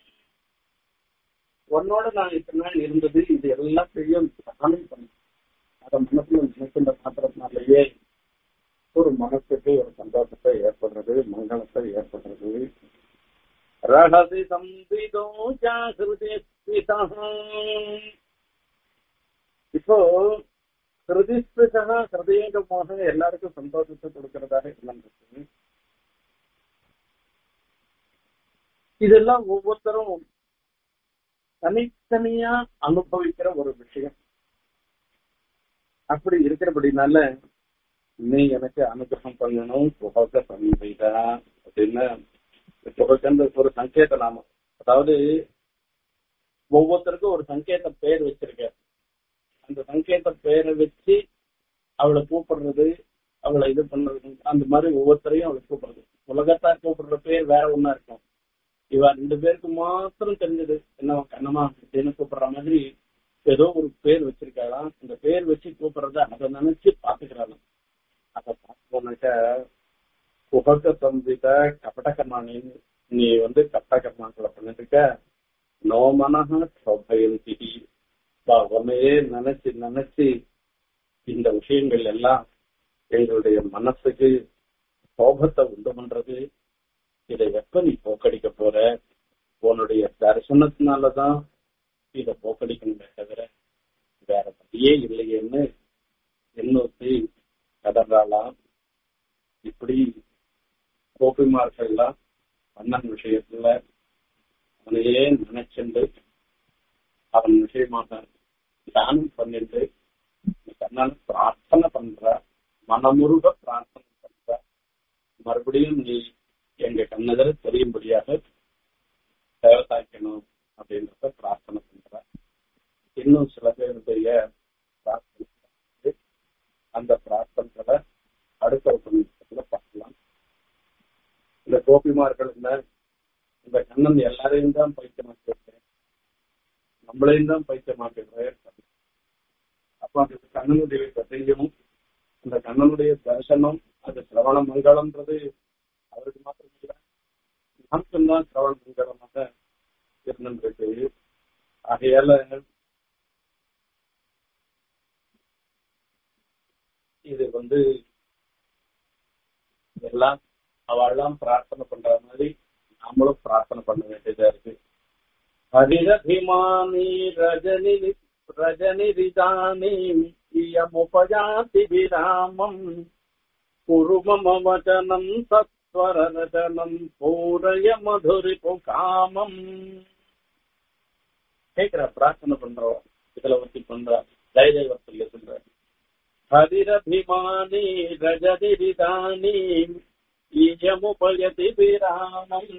உன்னோட நான் இத்தனை நாள் இருந்தது இது எல்லாத்தையும் தானே பண்ண அத மனசுல நினைக்கின்ற மாத்திரத்தினாலேயே ஒரு மனசுக்கு ஒரு சந்தோஷத்தை ஏற்படுறது மங்களத்தை ஏற்படுறது ரகசி சம்பிதோ ஜாகிருதே இப்போ ஹிருதிஸ்பிருஷா ஹிருதயங்கமாக எல்லாருக்கும் சந்தோஷத்தை கொடுக்கறதாக இருந்திருக்கு இதெல்லாம் ஒவ்வொருத்தரும் தனித்தனியா அனுபவிக்கிற ஒரு விஷயம் அப்படி இருக்கிறபடினால நீ எனக்கு அனுகிரகம் பண்ணணும் புகழ சங்கீதா அப்படின்னு புகழ்ந்த ஒரு சங்கேத நாமம் அதாவது ஒவ்வொருத்தருக்கும் ஒரு சங்கேத பேர் வச்சிருக்க அந்த சங்கேத பேரை வச்சு அவளை கூப்பிடுறது அவளை இது பண்றது அந்த மாதிரி ஒவ்வொருத்தரையும் அவளை கூப்பிடுறது உலகத்தார் கூப்பிடுற பேர் வேற ஒன்னா இருக்கும் இவ ரெண்டு பேருக்கு மாத்திரம் தெரிஞ்சது என்னவா கண்ணமா அப்படின்னு கூப்பிடுற மாதிரி ஏதோ ஒரு பேர் வச்சிருக்காளாம் அந்த பேர் வச்சு கூப்பிடுறத அதை நினைச்சு பாத்துக்கிறாளாம் அதை பார்த்தோம்னாக்க புகழ்க்க சந்தித கபடகர்மானி நீ வந்து கபடகர்மாக்களை பண்ணிட்டு இருக்க நோமனக சௌபயந்தி உன்னையே நினைச்சு நினைச்சு இந்த விஷயங்கள் எல்லாம் எங்களுடைய மனசுக்கு சோபத்தை உண்டு பண்றது இதை எப்ப நீ போக்கடிக்க போற உன்னுடைய தரிசனத்தினாலதான் இதை போக்கடிக்கணுமே தவிர வேற வழியே இல்லையேன்னு எண்ணூத்தி கதறாலாம் இப்படி கோபிமார்கள்லாம் அண்ணன் விஷயத்துல அவனையே நினைச்சுண்டு அவன் விஷயமாக தானம் பண்ணிட்டு கண்ணன் பிரார்த்தனை பண்ற மனமுருக பிரார்த்தனை பண்ற மறுபடியும் நீ எங்க கண்ணதில் தெரியும்படியாக தேவதாக்கணும் அப்படின்றத பிரார்த்தனை பண்ற இன்னும் சில பேருடைய பிரார்த்தனை அந்த பிரார்த்தனைகளை அடுத்த உபநிஷத்துல பார்க்கலாம் இந்த கோபிமார்கள் இல்ல இந்த கண்ணன் எல்லாரையும் தான் பைத்தியமாக்கிருக்கேன் நம்மளையும் தான் பைத்தியமாக்கிடுறேன் அப்ப அது கண்ணனுடைய பற்றியும் அந்த கண்ணனுடைய தரிசனம் அது சிரவண மங்களம்ன்றது அவருக்கு மாத்திரம் இல்லை நமக்கும் தான் சிரவண மங்களமாக இருந்திருக்கு ஆகையால இது வந்து எல்லாம் அவெல்லாம் பிரார்த்தனை பண்ற மாதிரி நாமளும் பிரார்த்தனை பண்ண வேண்டியதா இருக்கு ஹரிரபிமானி ரஜனி ரஜனிரிதானி இயமுபயாதி விராமம் குரு மம வச்சனம் சத்வர ரச்சனம் பூரய மதுரி காமம் கேட்கிற பிரார்த்தனை பண்றோம் இதுல வச்சு பண்ற ஜெயதேவத்தில் சொல்ற ஹரிரபிமானி ரஜதிரிதானி இயமுபயதி விராமம்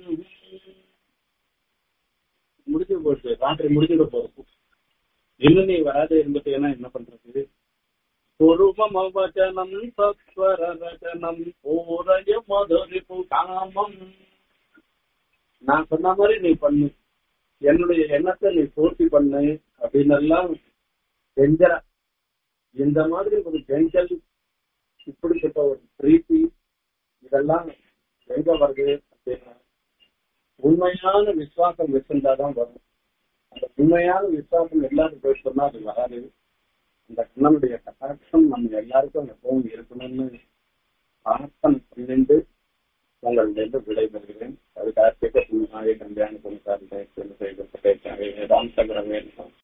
முடிஞ்சு போச்சு ராத்திரி முடிஞ்சுட போறது இன்னும் நீ வராது இருந்துட்டேன்னா என்ன பண்றது குருமம் வச்சனம் சத்வர ரச்சனம் பூரய மதுரிப்பு காமம் நான் சொன்ன மாதிரி நீ பண்ணு என்னுடைய எண்ணத்தை நீ பூர்த்தி பண்ணு அப்படின்னு எல்லாம் கெஞ்சற இந்த மாதிரி ஒரு கெஞ்சல் இப்படிப்பட்ட ஒரு பிரீத்தி இதெல்லாம் எங்க வருது அப்படின்னா உண்மையான விசுவாசம் வச்சிருந்தாதான் வரும் அந்த உண்மையான விசுவாசம் எல்லாரும் போய் சொன்னா அது வராது அந்த கண்ணனுடைய கட்டாட்சம் நம்ம எல்லாருக்கும் எப்பவும் இருக்கணும்னு பிரார்த்தனை பண்ணிட்டு உங்களிடம் விடைபெறுகிறேன் அதுக்காக நாயகன் தியான கொண்டாடுகிறேன் வேதாந்த